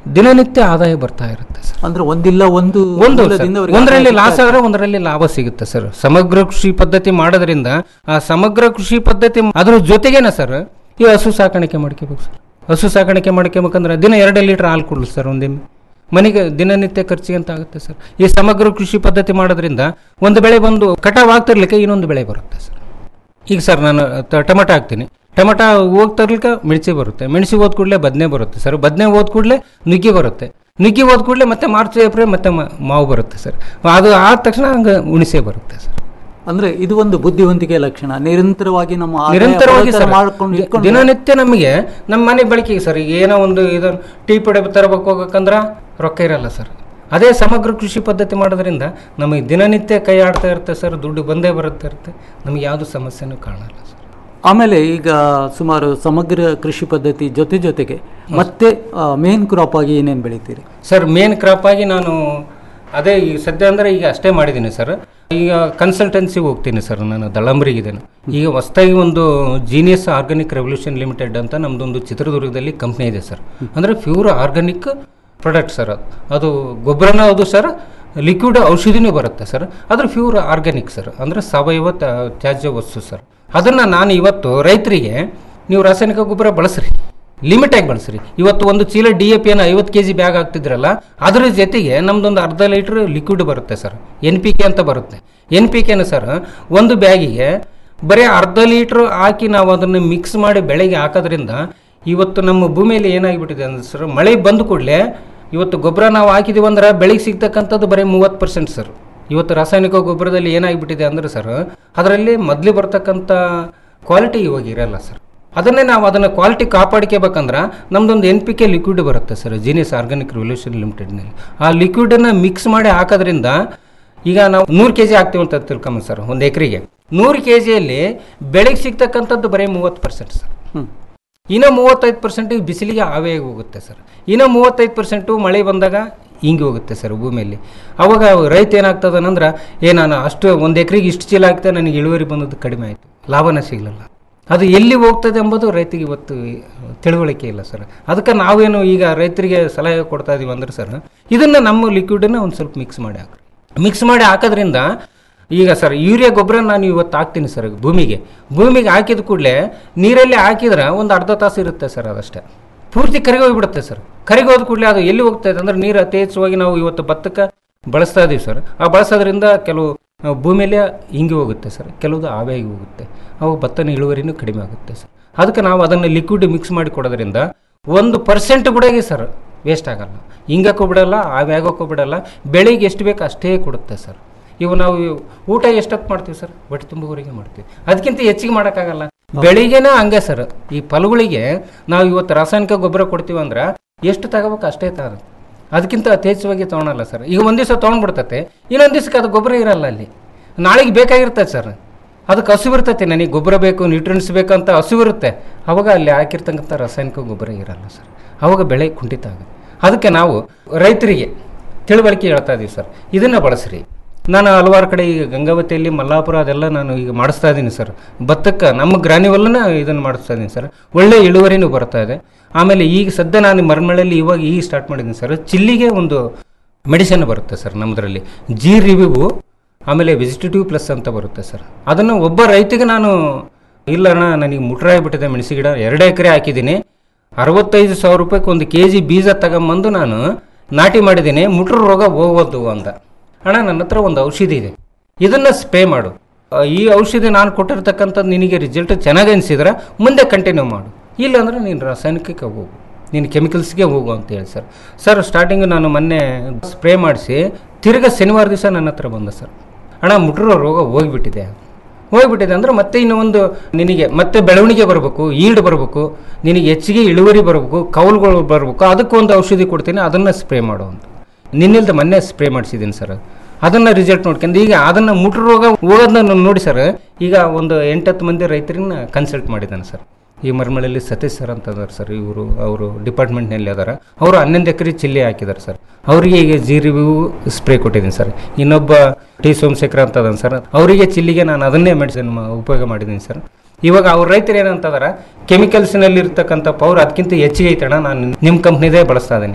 ದಿನನಿತ್ಯ ಆದಾಯ ಬರ್ತಾ ಇರುತ್ತೆ ಸರ್ ಅಂದ್ರೆ ಒಂದಿಲ್ಲ ಒಂದು ಒಂದು ಮೂಲದಿಂದ ಅವ್ರಿಗೆ ಒಂದರಲ್ಲಿ ಆದಾಯ ಲಾಸ್ ಸಿಗ್ತಾ ಆದ್ರೆ ಒಂದರಲ್ಲಿ ಲಾಭ ಸಿಗುತ್ತೆ ಸರ್ ಸಮಗ್ರ ಕೃಷಿ ಪದ್ಧತಿ ಮಾಡೋದ್ರಿಂದ ಆ ಸಮಗ್ರ ಕೃಷಿ ಪದ್ಧತಿ ಅದ್ರ ಜೊತೆಗೇನ ಸರ್ ಈ ಹಸು ಸಾಕಾಣಿಕೆ ಮಾಡ್ಕೋಬೇಕು ಸರ್ ಹಸು ಸಾಕಾಣಿಕೆ ಮಾಡ್ಕೋಬೇಕಂದ್ರೆ ದಿನ ಎರಡು ಲೀಟರ್ ಹಾಲು ಕೊಡಲಿ ಸರ್ ಒಂದಿನ ಮನೆಗೆ ದಿನನಿತ್ಯ ಖರ್ಚಿಗೆ ಅಂತ ಆಗುತ್ತೆ ಸರ್ ಈ ಸಮಗ್ರ ಕೃಷಿ ಪದ್ಧತಿ ಮಾಡೋದ್ರಿಂದ ಒಂದು ಬೆಳೆ ಬಂದು ಕಟಾವ್ ಆಗ್ತಿರ್ಲಿಕ್ಕೆ ಇನ್ನೊಂದು ಬೆಳೆ ಬರುತ್ತೆ ಸರ್ ಈಗ ಸರ್ ನಾನು ಟ- ಟೊಮೆಟೊ ಹಾಕ್ತೀನಿ ಟೊಮೆಟೊ ಹೋಗ್ತಿರ್ಲಿಕ್ಕೆ ಮಿರ್ಚಿ ಬರುತ್ತೆ ಮೆಣಸಿ ಹೋದ ಕೂಡಲೇ ಬದನೆ ಬರುತ್ತೆ ಸರ್ ಬದನೆ ಹೋದ ಕೂಡಲೇ ನುಗ್ಗಿ ಬರುತ್ತೆ ನುಗ್ಗಿ ಹೋದ ಕೂಡಲೇ ಮತ್ತೆ ಮಾರ್ಚ್ ಏಪ್ರಿಲ್ ಮತ್ತೆ ಮ- ಮಾವು ಬರುತ್ತೆ ಸರ್ ಅದು ಆದ ತಕ್ಷಣ ಹಂಗೆ ಉಣಿಸೆ ಬರುತ್ತೆ ಸರ್ ಅಂದ್ರೆ ಇದು ಒಂದು ಬುದ್ಧಿವಂತಿಕೆ ಲಕ್ಷಣ ನಿರಂತರವಾಗಿ ನಮ್ಮ ಆದಾಯ ನಿರಂತರವಾಗಿ ಪರೋಕ್ಷ ಸರ್ ಮಾಡ್ಕೊಂಡು ಇಟ್ಕೊಂಡ್ರೆ ದಿನನಿತ್ಯ ನಮಗೆ ನಮ್ಮ ಮನೆ ಬಳಕೆಗೆ ಸರ್ ಈಗ ಏನೋ ಒಂದು ಇದು ಟೀ ಪುಡಿ ತರಬೇಕು ಹೋಗಕ್ಕಂದ್ರ ರೊಕ್ಕ ಇರಲ್ಲ ಸರ್ ಅದೇ ಸಮಗ್ರ ಕೃಷಿ ಪದ್ಧತಿ ಮಾಡೋದ್ರಿಂದ ನಮಗೆ ದಿನನಿತ್ಯ ಕೈ ಆಡ್ತಾ ಇರುತ್ತೆ ಸರ್ ದುಡ್ಡು ಬಂದೇ ಬರುತ್ತೆ ಇರುತ್ತೆ ನಮಗೆ ಯಾವುದು ಸಮಸ್ಯೆನೂ ಕಾಣಲ್ಲ ಸರ್ ಆಮೇಲೆ ಈಗ ಸುಮಾರು ಸಮಗ್ರ ಕೃಷಿ ಪದ್ಧತಿ ಜೊತೆ ಜೊತೆಗೆ ಮತ್ತೆ ಮೇನ್ ಕ್ರಾಪ್ ಆಗಿ ಏನೇನು ಬೆಳಿತೀರಿ ಸರ್ ಮೇನ್ ಕ್ರಾಪ್ ಆಗಿ ನಾನು ಅದೇ ಈಗ ಸದ್ಯ ಅಂದರೆ ಈಗ ಅಷ್ಟೇ ಮಾಡಿದ್ದೀನಿ ಸರ್ ಈಗ ಕನ್ಸಲ್ಟೆನ್ಸಿಗೆ ಹೋಗ್ತೀನಿ ಸರ್ ನಾನು ದಳಂಬರಿಗಿದ್ದೇನೆ ಈಗ ಹೊಸದಾಗಿ ಒಂದು ಜೀನಿಯಸ್ ಆರ್ಗಾನಿಕ್ ರೆವಲ್ಯೂಷನ್ ಲಿಮಿಟೆಡ್ ಅಂತ ನಮ್ಮದೊಂದು ಚಿತ್ರದುರ್ಗದಲ್ಲಿ ಕಂಪ್ನಿ ಇದೆ ಸರ್ ಅಂದರೆ ಪ್ಯೂರ್ ಆರ್ಗಾನಿಕ್ ಪ್ರಾಡಕ್ಟ್ ಸರ್ ಅದು ಅದು ಗೊಬ್ಬರನ ಹೌದು ಸರ್ ಲಿಕ್ವಿಡ್ ಔಷಧಿನೂ ಬರುತ್ತೆ ಸರ್ ಅದ್ರ ಪ್ಯೂರ್ ಆರ್ಗ್ಯಾನಿಕ್ ಸರ್ ಅಂದರೆ ಸಾವಯವ ತ- ತ್ಯಾಜ್ಯ ವಸ್ತು ಸರ್ ಅದನ್ನು ನಾನು ಇವತ್ತು ರೈತರಿಗೆ ನೀವು ರಾಸಾಯನಿಕ ಗೊಬ್ಬರ ಬಳಸ್ರಿ ಲಿಮಿಟಾಗಿ ಬಳಸ್ರಿ ಇವತ್ತು ಒಂದು ಚೀಲ ಡಿ ಎ ಪಿಯನ್ನು ಐವತ್ತು ಕೆ ಜಿ ಬ್ಯಾಗ್ ಹಾಕ್ತಿದ್ರಲ್ಲ ಅದ್ರ ಜೊತೆಗೆ ನಮ್ದೊಂದು ಅರ್ಧ ಲೀಟ್ರ್ ಲಿಕ್ವಿಡ್ ಬರುತ್ತೆ ಸರ್ ಎನ್ ಪಿ ಕೆ ಅಂತ ಬರುತ್ತೆ ಎನ್ ಪಿ ಕೆನ ಸರ್ ಒಂದು ಬ್ಯಾಗಿಗೆ ಬರೀ ಅರ್ಧ ಲೀಟ್ರ್ ಹಾಕಿ ನಾವು ಅದನ್ನು ಮಿಕ್ಸ್ ಮಾಡಿ ಬೆಳೆಗೆ ಹಾಕೋದ್ರಿಂದ ಇವತ್ತು ನಮ್ಮ ಭೂಮಿಯಲ್ಲಿ ಏನಾಗಿಬಿಟ್ಟಿದೆ ಅಂದ್ರೆ ಸರ್ ಮಳೆ ಬಂದ ಕೂಡಲೇ ಇವತ್ತು ಗೊಬ್ಬರ ನಾವು ಹಾಕಿದೀವಿ ಅಂದ್ರೆ ಬೆಳೆಗೆ ಸಿಗ್ತಕ್ಕಂಥದ್ದು ಬರೀ ಮೂವತ್ತು ಪರ್ಸೆಂಟ್ ಸರ್ ಇವತ್ತು ರಾಸಾಯನಿಕ ಗೊಬ್ಬರದಲ್ಲಿ ಏನಾಗಿಬಿಟ್ಟಿದೆ ಅಂದ್ರೆ ಸರ್ ಅದರಲ್ಲಿ ಮೊದಲು ಬರ್ತಕ್ಕಂಥ ಕ್ವಾಲಿಟಿ ಇವಾಗ ಇರಲ್ಲ ಸರ್ ಅದನ್ನೇ ನಾವು ಅದನ್ನು ಕ್ವಾಲಿಟಿ ಕಾಪಾಡ್ಕೋಬೇಕಂದ್ರೆ ನಮ್ದೊಂದು ಎನ್ ಪಿ ಕೆ ಲಿಕ್ವಿಡ್ ಬರುತ್ತೆ ಸರ್ ಜೀನಿಯಸ್ ಆರ್ಗಾನಿಕ್ ರಿವಲ್ಯೂಷನ್ ಲಿಮಿಟೆಡ್ನಲ್ಲಿ ಆ ಲಿಕ್ವಿಡನ್ನು ಮಿಕ್ಸ್ ಮಾಡಿ ಹಾಕೋದ್ರಿಂದ ಈಗ ನಾವು ನೂರು ಕೆ ಜಿ ಹಾಕ್ತೀವಿ ಅಂತ ತಿಳ್ಕೊಂಬ ಸರ್ ಒಂದು ಎಕರೆಗೆ ನೂರು ಕೆ ಜಿಯಲ್ಲಿ ಬೆಳೆಗೆ ಸಿಗ್ತಕ್ಕಂಥದ್ದು ಬರೀ ಮೂವತ್ತು ಪರ್ಸೆಂಟ್ ಸರ್ ಇನ್ನು ಮೂವತ್ತೈದು ಪರ್ಸೆಂಟ್ ಬಿಸಿಲಿಗೆ ಆವಿಯಾಗಿ ಹೋಗುತ್ತೆ ಸರ್ ಇನ್ನು ಮೂವತ್ತೈದು ಪರ್ಸೆಂಟು ಮಳೆ ಬಂದಾಗ ಹಿಂಗೆ ಹೋಗುತ್ತೆ ಸರ್ ಭೂಮಿಯಲ್ಲಿ ಅವಾಗ ರೈತ ಏನಾಗ್ತದನಂದ್ರೆ ಏ ನಾನು ಅಷ್ಟು ಒಂದು ಎಕರೆಗೆ ಇಷ್ಟು ಚೀಲ ಹಾಕ್ತೆ ನನಗೆ ಇಳುವರಿ ಬಂದದ್ದು ಕಡಿಮೆ ಆಯಿತು ಲಾಭನ ಸಿಗಲಿಲ್ಲ ಅದು ಎಲ್ಲಿ ಹೋಗ್ತದೆ ಎಂಬುದು ರೈತಿಗೆ ಇವತ್ತು ತಿಳುವಳಿಕೆ ಇಲ್ಲ ಸರ್ ಅದಕ್ಕೆ ನಾವೇನು ಈಗ ರೈತರಿಗೆ ಸಲಹೆ ಕೊಡ್ತಾ ಇದೀವಿ ಅಂದ್ರೆ ಸರ್ ಇದನ್ನು ನಮ್ಮ ಲಿಕ್ವಿಡನ್ನು ಒಂದು ಸ್ವಲ್ಪ ಮಿಕ್ಸ್ ಮಾಡಿ ಹಾಕ್ರಿ ಮಿಕ್ಸ್ ಮಾಡಿ ಹಾಕೋದ್ರಿಂದ ಈಗ ಸರ್ ಯೂರಿಯಾ ಗೊಬ್ಬರ ನಾನು ಇವತ್ತು ಹಾಕ್ತೀನಿ ಸರ್ ಭೂಮಿಗೆ ಭೂಮಿಗೆ ಹಾಕಿದ ಕೂಡಲೇ ನೀರಲ್ಲಿ ಹಾಕಿದ್ರೆ ಒಂದು ಅರ್ಧ ತಾಸು ಇರುತ್ತೆ ಸರ್ ಅದಷ್ಟೇ ಪೂರ್ತಿ ಕರಗಿ ಹೋಗ್ಬಿಡುತ್ತೆ ಸರ್ ಕರಗಿ ಹೋದ ಕೂಡಲೇ ಅದು ಎಲ್ಲಿ ಹೋಗ್ತಾ ಇದೆ ಅಂದ್ರೆ ನೀರು ಯಥೇಚ್ಛವಾಗಿ ನಾವು ಇವತ್ತು ಭತ್ತಕ್ಕೆ ಬಳಸ್ತಾ ಇದೀವಿ ಸರ್ ಆ ಬಳಸೋದ್ರಿಂದ ಕೆಲವು ಆ, ಭೂಮಿಯಲ್ಲಿ ಹಿಂಗೆ ಹೋಗುತ್ತೆ ಸರ್ ಕೆಲವುದು ಆವಿಯಾಗಿ ಹೋಗುತ್ತೆ ಅವು ಭತ್ತನ ಇಳುವರಿನೂ ಕಡಿಮೆ ಆಗುತ್ತೆ ಸರ್ ಅದಕ್ಕೆ ನಾವು ಅದನ್ನು ಲಿಕ್ವಿಡ್ ಮಿಕ್ಸ್ ಮಾಡಿ ಕೊಡೋದ್ರಿಂದ ಒಂದು ಪರ್ಸೆಂಟ್ ಕೂಡ ಸರ್ ವೇಸ್ಟ್ ಆಗಲ್ಲ ಹಿಂಗಕ್ಕೂ ಬಿಡಲ್ಲ ಆವ್ಯಾಗಕ್ಕೂ ಬಿಡಲ್ಲ ಬೆಳಿಗ್ಗೆ ಎಷ್ಟು ಬೇಕು ಅಷ್ಟೇ ಕೊಡುತ್ತೆ ಸರ್ ಇವು ನಾವು ಊಟ ಎಷ್ಟೊತ್ತು ಮಾಡ್ತೀವಿ ಸರ್ ಹೊಟ್ಟೆ ತುಂಬುವರೆಗೆ ಮಾಡ್ತೀವಿ ಅದಕ್ಕಿಂತ ಹೆಚ್ಚಿಗೆ ಮಾಡೋಕ್ಕಾಗಲ್ಲ ಬೆಳಿಗ್ಗೆನೇ ಹಂಗೆ ಸರ್ ಈ ಫಲಗಳಿಗೆ ನಾವು ಇವತ್ತು ರಾಸಾಯನಿಕ ಗೊಬ್ಬರ ಕೊಡ್ತೀವಿ ಅಂದ್ರೆ ಎಷ್ಟು ತಗೋಬೇಕು ಅಷ್ಟೇ ತಗೋದು ಅದಕ್ಕಿಂತ ಯಥೇಚ್ಛವಾಗಿ ತೊಗೊಳಲ್ಲ ಸರ್ ಈಗ ಒಂದು ದಿವಸ ತೊಗೊಂಡ್ಬಿಡ್ತತೆ ಇನ್ನೊಂದು ದಿವಸಕ್ಕೆ ಅದು ಗೊಬ್ಬರ ಇರಲ್ಲ ಅಲ್ಲಿ ನಾಳೆಗೆ ಬೇಕಾಗಿರ್ತದೆ ಸರ್ ಅದಕ್ಕೆ ಹಸಿವಿರ್ತೈತೆ ನನಗೆ ಗೊಬ್ಬರ ಬೇಕು ನ್ಯೂಟ್ರಿಯನ್ಸ್ ಬೇಕಂತ ಹಸಿವಿರುತ್ತೆ ಅವಾಗ ಅಲ್ಲಿ ಹಾಕಿರ್ತಕ್ಕಂಥ ರಾಸಾಯನಿಕ ಗೊಬ್ಬರ ಇರಲ್ಲ ಸರ್ ಅವಾಗ ಬೆಳೆ ಕುಂಠಿತ ಆಗುತ್ತೆ ಅದಕ್ಕೆ ನಾವು ರೈತರಿಗೆ ತಿಳುವಳಿಕೆ ಹೇಳ್ತಾ ಇದೀವಿ ಸರ್ ಇದನ್ನು ಬಳಸ್ರಿ ನಾನು ಹಲವಾರು ಕಡೆ ಈಗ ಗಂಗಾವತಿಯಲ್ಲಿ ಮಲ್ಲಾಪುರ ಅದೆಲ್ಲ ನಾನು ಈಗ ಮಾಡಿಸ್ತಾ ಇದ್ದೀನಿ ಸರ್ ಭತ್ತಕ್ಕೆ ನಮ್ಮ ಗ್ರಾನಿವಲ್ಲನ ಇದನ್ನು ಮಾಡಿಸ್ತಾ ಇದ್ದೀನಿ ಸರ್ ಒಳ್ಳೆ ಇಳುವರಿನೂ ಬರ್ತಾ ಇದೆ ಆಮೇಲೆ ಈಗ ಸದ್ಯ ನಾನು ಮರಮಳೆಯಲ್ಲಿ ಇವಾಗ ಈಗ ಸ್ಟಾರ್ಟ್ ಮಾಡಿದ್ದೀನಿ ಸರ್ ಚಿಲ್ಲಿಗೆ ಒಂದು ಮೆಡಿಸಿನ್ ಬರುತ್ತೆ ಸರ್ ನಮ್ಮದ್ರಲ್ಲಿ ಜಿ ರಿವ್ಯೂ ಆಮೇಲೆ ವೆಜಿಟೇಟಿವ್ ಪ್ಲಸ್ ಅಂತ ಬರುತ್ತೆ ಸರ್ ಅದನ್ನು ಒಬ್ಬ ರೈತಿಗೆ ನಾನು ಇಲ್ಲ ಅಣ್ಣ ನನಗೆ ಮುಟ್ರಾಗ್ಬಿಟ್ಟಿದೆ ಮೆಣಸಿ ಗಿಡ ಎರಡು ಎಕರೆ ಹಾಕಿದ್ದೀನಿ ಅರವತ್ತೈದು ಸಾವಿರ ರೂಪಾಯಿಗೆ ಒಂದು ಕೆ ಜಿ ಬೀಜ ತಗೊಂಬಂದು ನಾನು ನಾಟಿ ಮಾಡಿದ್ದೀನಿ ಮುಟ್ರ ರೋಗ ಹೋಗೋದು ಅಂದ ಅಣ್ಣ ನನ್ನ ಹತ್ರ ಒಂದು ಔಷಧಿ ಇದೆ ಇದನ್ನು ಸ್ಪ್ರೇ ಮಾಡು ಆ, ಈ ಔಷಧಿ ನಾನು ಕೊಟ್ಟಿರ್ತಕ್ಕಂಥದ್ದು ನಿನಗೆ ರಿಸಲ್ಟ್ ಚೆನ್ನಾಗಿ ಅನಿಸಿದ್ರೆ ಮುಂದೆ ಕಂಟಿನ್ಯೂ ಮಾಡು ಇಲ್ಲಾಂದ್ರೆ ನೀನು ರಾಸಾಯನಿಕಕ್ಕೆ ಹೋಗು ನೀನು ಕೆಮಿಕಲ್ಸ್ಗೆ ಹೋಗು ಅಂತ ಹೇಳಿ ಸರ್ ಸರ್ ಸ್ಟಾರ್ಟಿಂಗ್ ನಾನು ಮೊನ್ನೆ ಸ್ಪ್ರೇ ಮಾಡಿಸಿ ತಿರ್ಗಾ ಶನಿವಾರ ದಿವಸ ನನ್ನ ಹತ್ರ ಬಂದ ಸರ್ ಅಣ್ಣ ಮುಟ್ರೋ ರೋಗ ಹೋಗಿಬಿಟ್ಟಿದೆ ಹೋಗ್ಬಿಟ್ಟಿದೆ ಅಂದ್ರೆ ಮತ್ತೆ ಇನ್ನು ಒಂದು ನಿನಗೆ ಮತ್ತೆ ಬೆಳವಣಿಗೆ ಬರಬೇಕು ಈಲ್ಡ್ ಬರಬೇಕು ನಿನಗೆ ಹೆಚ್ಚಿಗೆ ಇಳುವರಿ ಬರಬೇಕು ಕೌಲ್ಗಳು ಬರಬೇಕು ಅದಕ್ಕೊಂದು ಔಷಧಿ ಕೊಡ್ತೀನಿ ಅದನ್ನು ಸ್ಪ್ರೇ ಮಾಡು ಅಂತ ನಿನ್ನಿಲ್ದ ಮೊನ್ನೆ ಸ್ಪ್ರೇ ಮಾಡಿಸಿದ್ದೀನಿ ಸರ್ ಅದನ್ನು ರಿಸಲ್ಟ್ ನೋಡ್ಕೊಂಡು ಈಗ ಅದನ್ನು ಮುಟ್ರ ರೋಗ ಹೋಗೋದನ್ನ ನಾನು ನೋಡಿ ಸರ್ ಈಗ ಒಂದು ಎಂಟತ್ತು ಮಂದಿ ರೈತರನ್ನ ಕನ್ಸಲ್ಟ್ ಮಾಡಿದ್ದಾನೆ ಸರ್ ಈ ಮರ್ಮಳಲ್ಲಿ ಸತೀಶ್ ಸರ್ ಅಂತ ಅದಾರ ಸರ್ ಇವರು ಅವರು ಡಿಪಾರ್ಟ್ಮೆಂಟ್ನಲ್ಲಿ ಅದಾರ ಅವರು ಹನ್ನೊಂದು ಎಕರೆ ಚಿಲ್ಲಿ ಹಾಕಿದ್ದಾರೆ ಸರ್ ಅವರಿಗೆ ಈಗ ಜಿ ರಿವ್ಯೂ ಸ್ಪ್ರೇ ಕೊಟ್ಟಿದ್ದೀನಿ ಸರ್ ಇನ್ನೊಬ್ಬ ಟಿ ಸೋಮಶೇಖರ ಅಂತ ಅದಾನ ಸರ್ ಅವರಿಗೆ ಚಿಲ್ಲಿಗೆ ನಾನು ಅದನ್ನೇ ಮೆಡಿಸಿನ್ ಉಪಯೋಗ ಮಾಡಿದ್ದೀನಿ ಸರ್ ಇವಾಗ ಅವ್ರ ರೈತರು ಏನಂತದಾರ ಕೆಮಿಕಲ್ಸ್ನಲ್ಲಿ ಇರ್ತಕ್ಕಂಥ ಪವರ್ ಅದಕ್ಕಿಂತ ಹೆಚ್ಚಿಗೆ ಐತಣ್ಣ ನಾನು ನಿಮ್ಮ ಕಂಪ್ನಿದೇ ಬಳಸ್ತಾ ಇದ್ದೀನಿ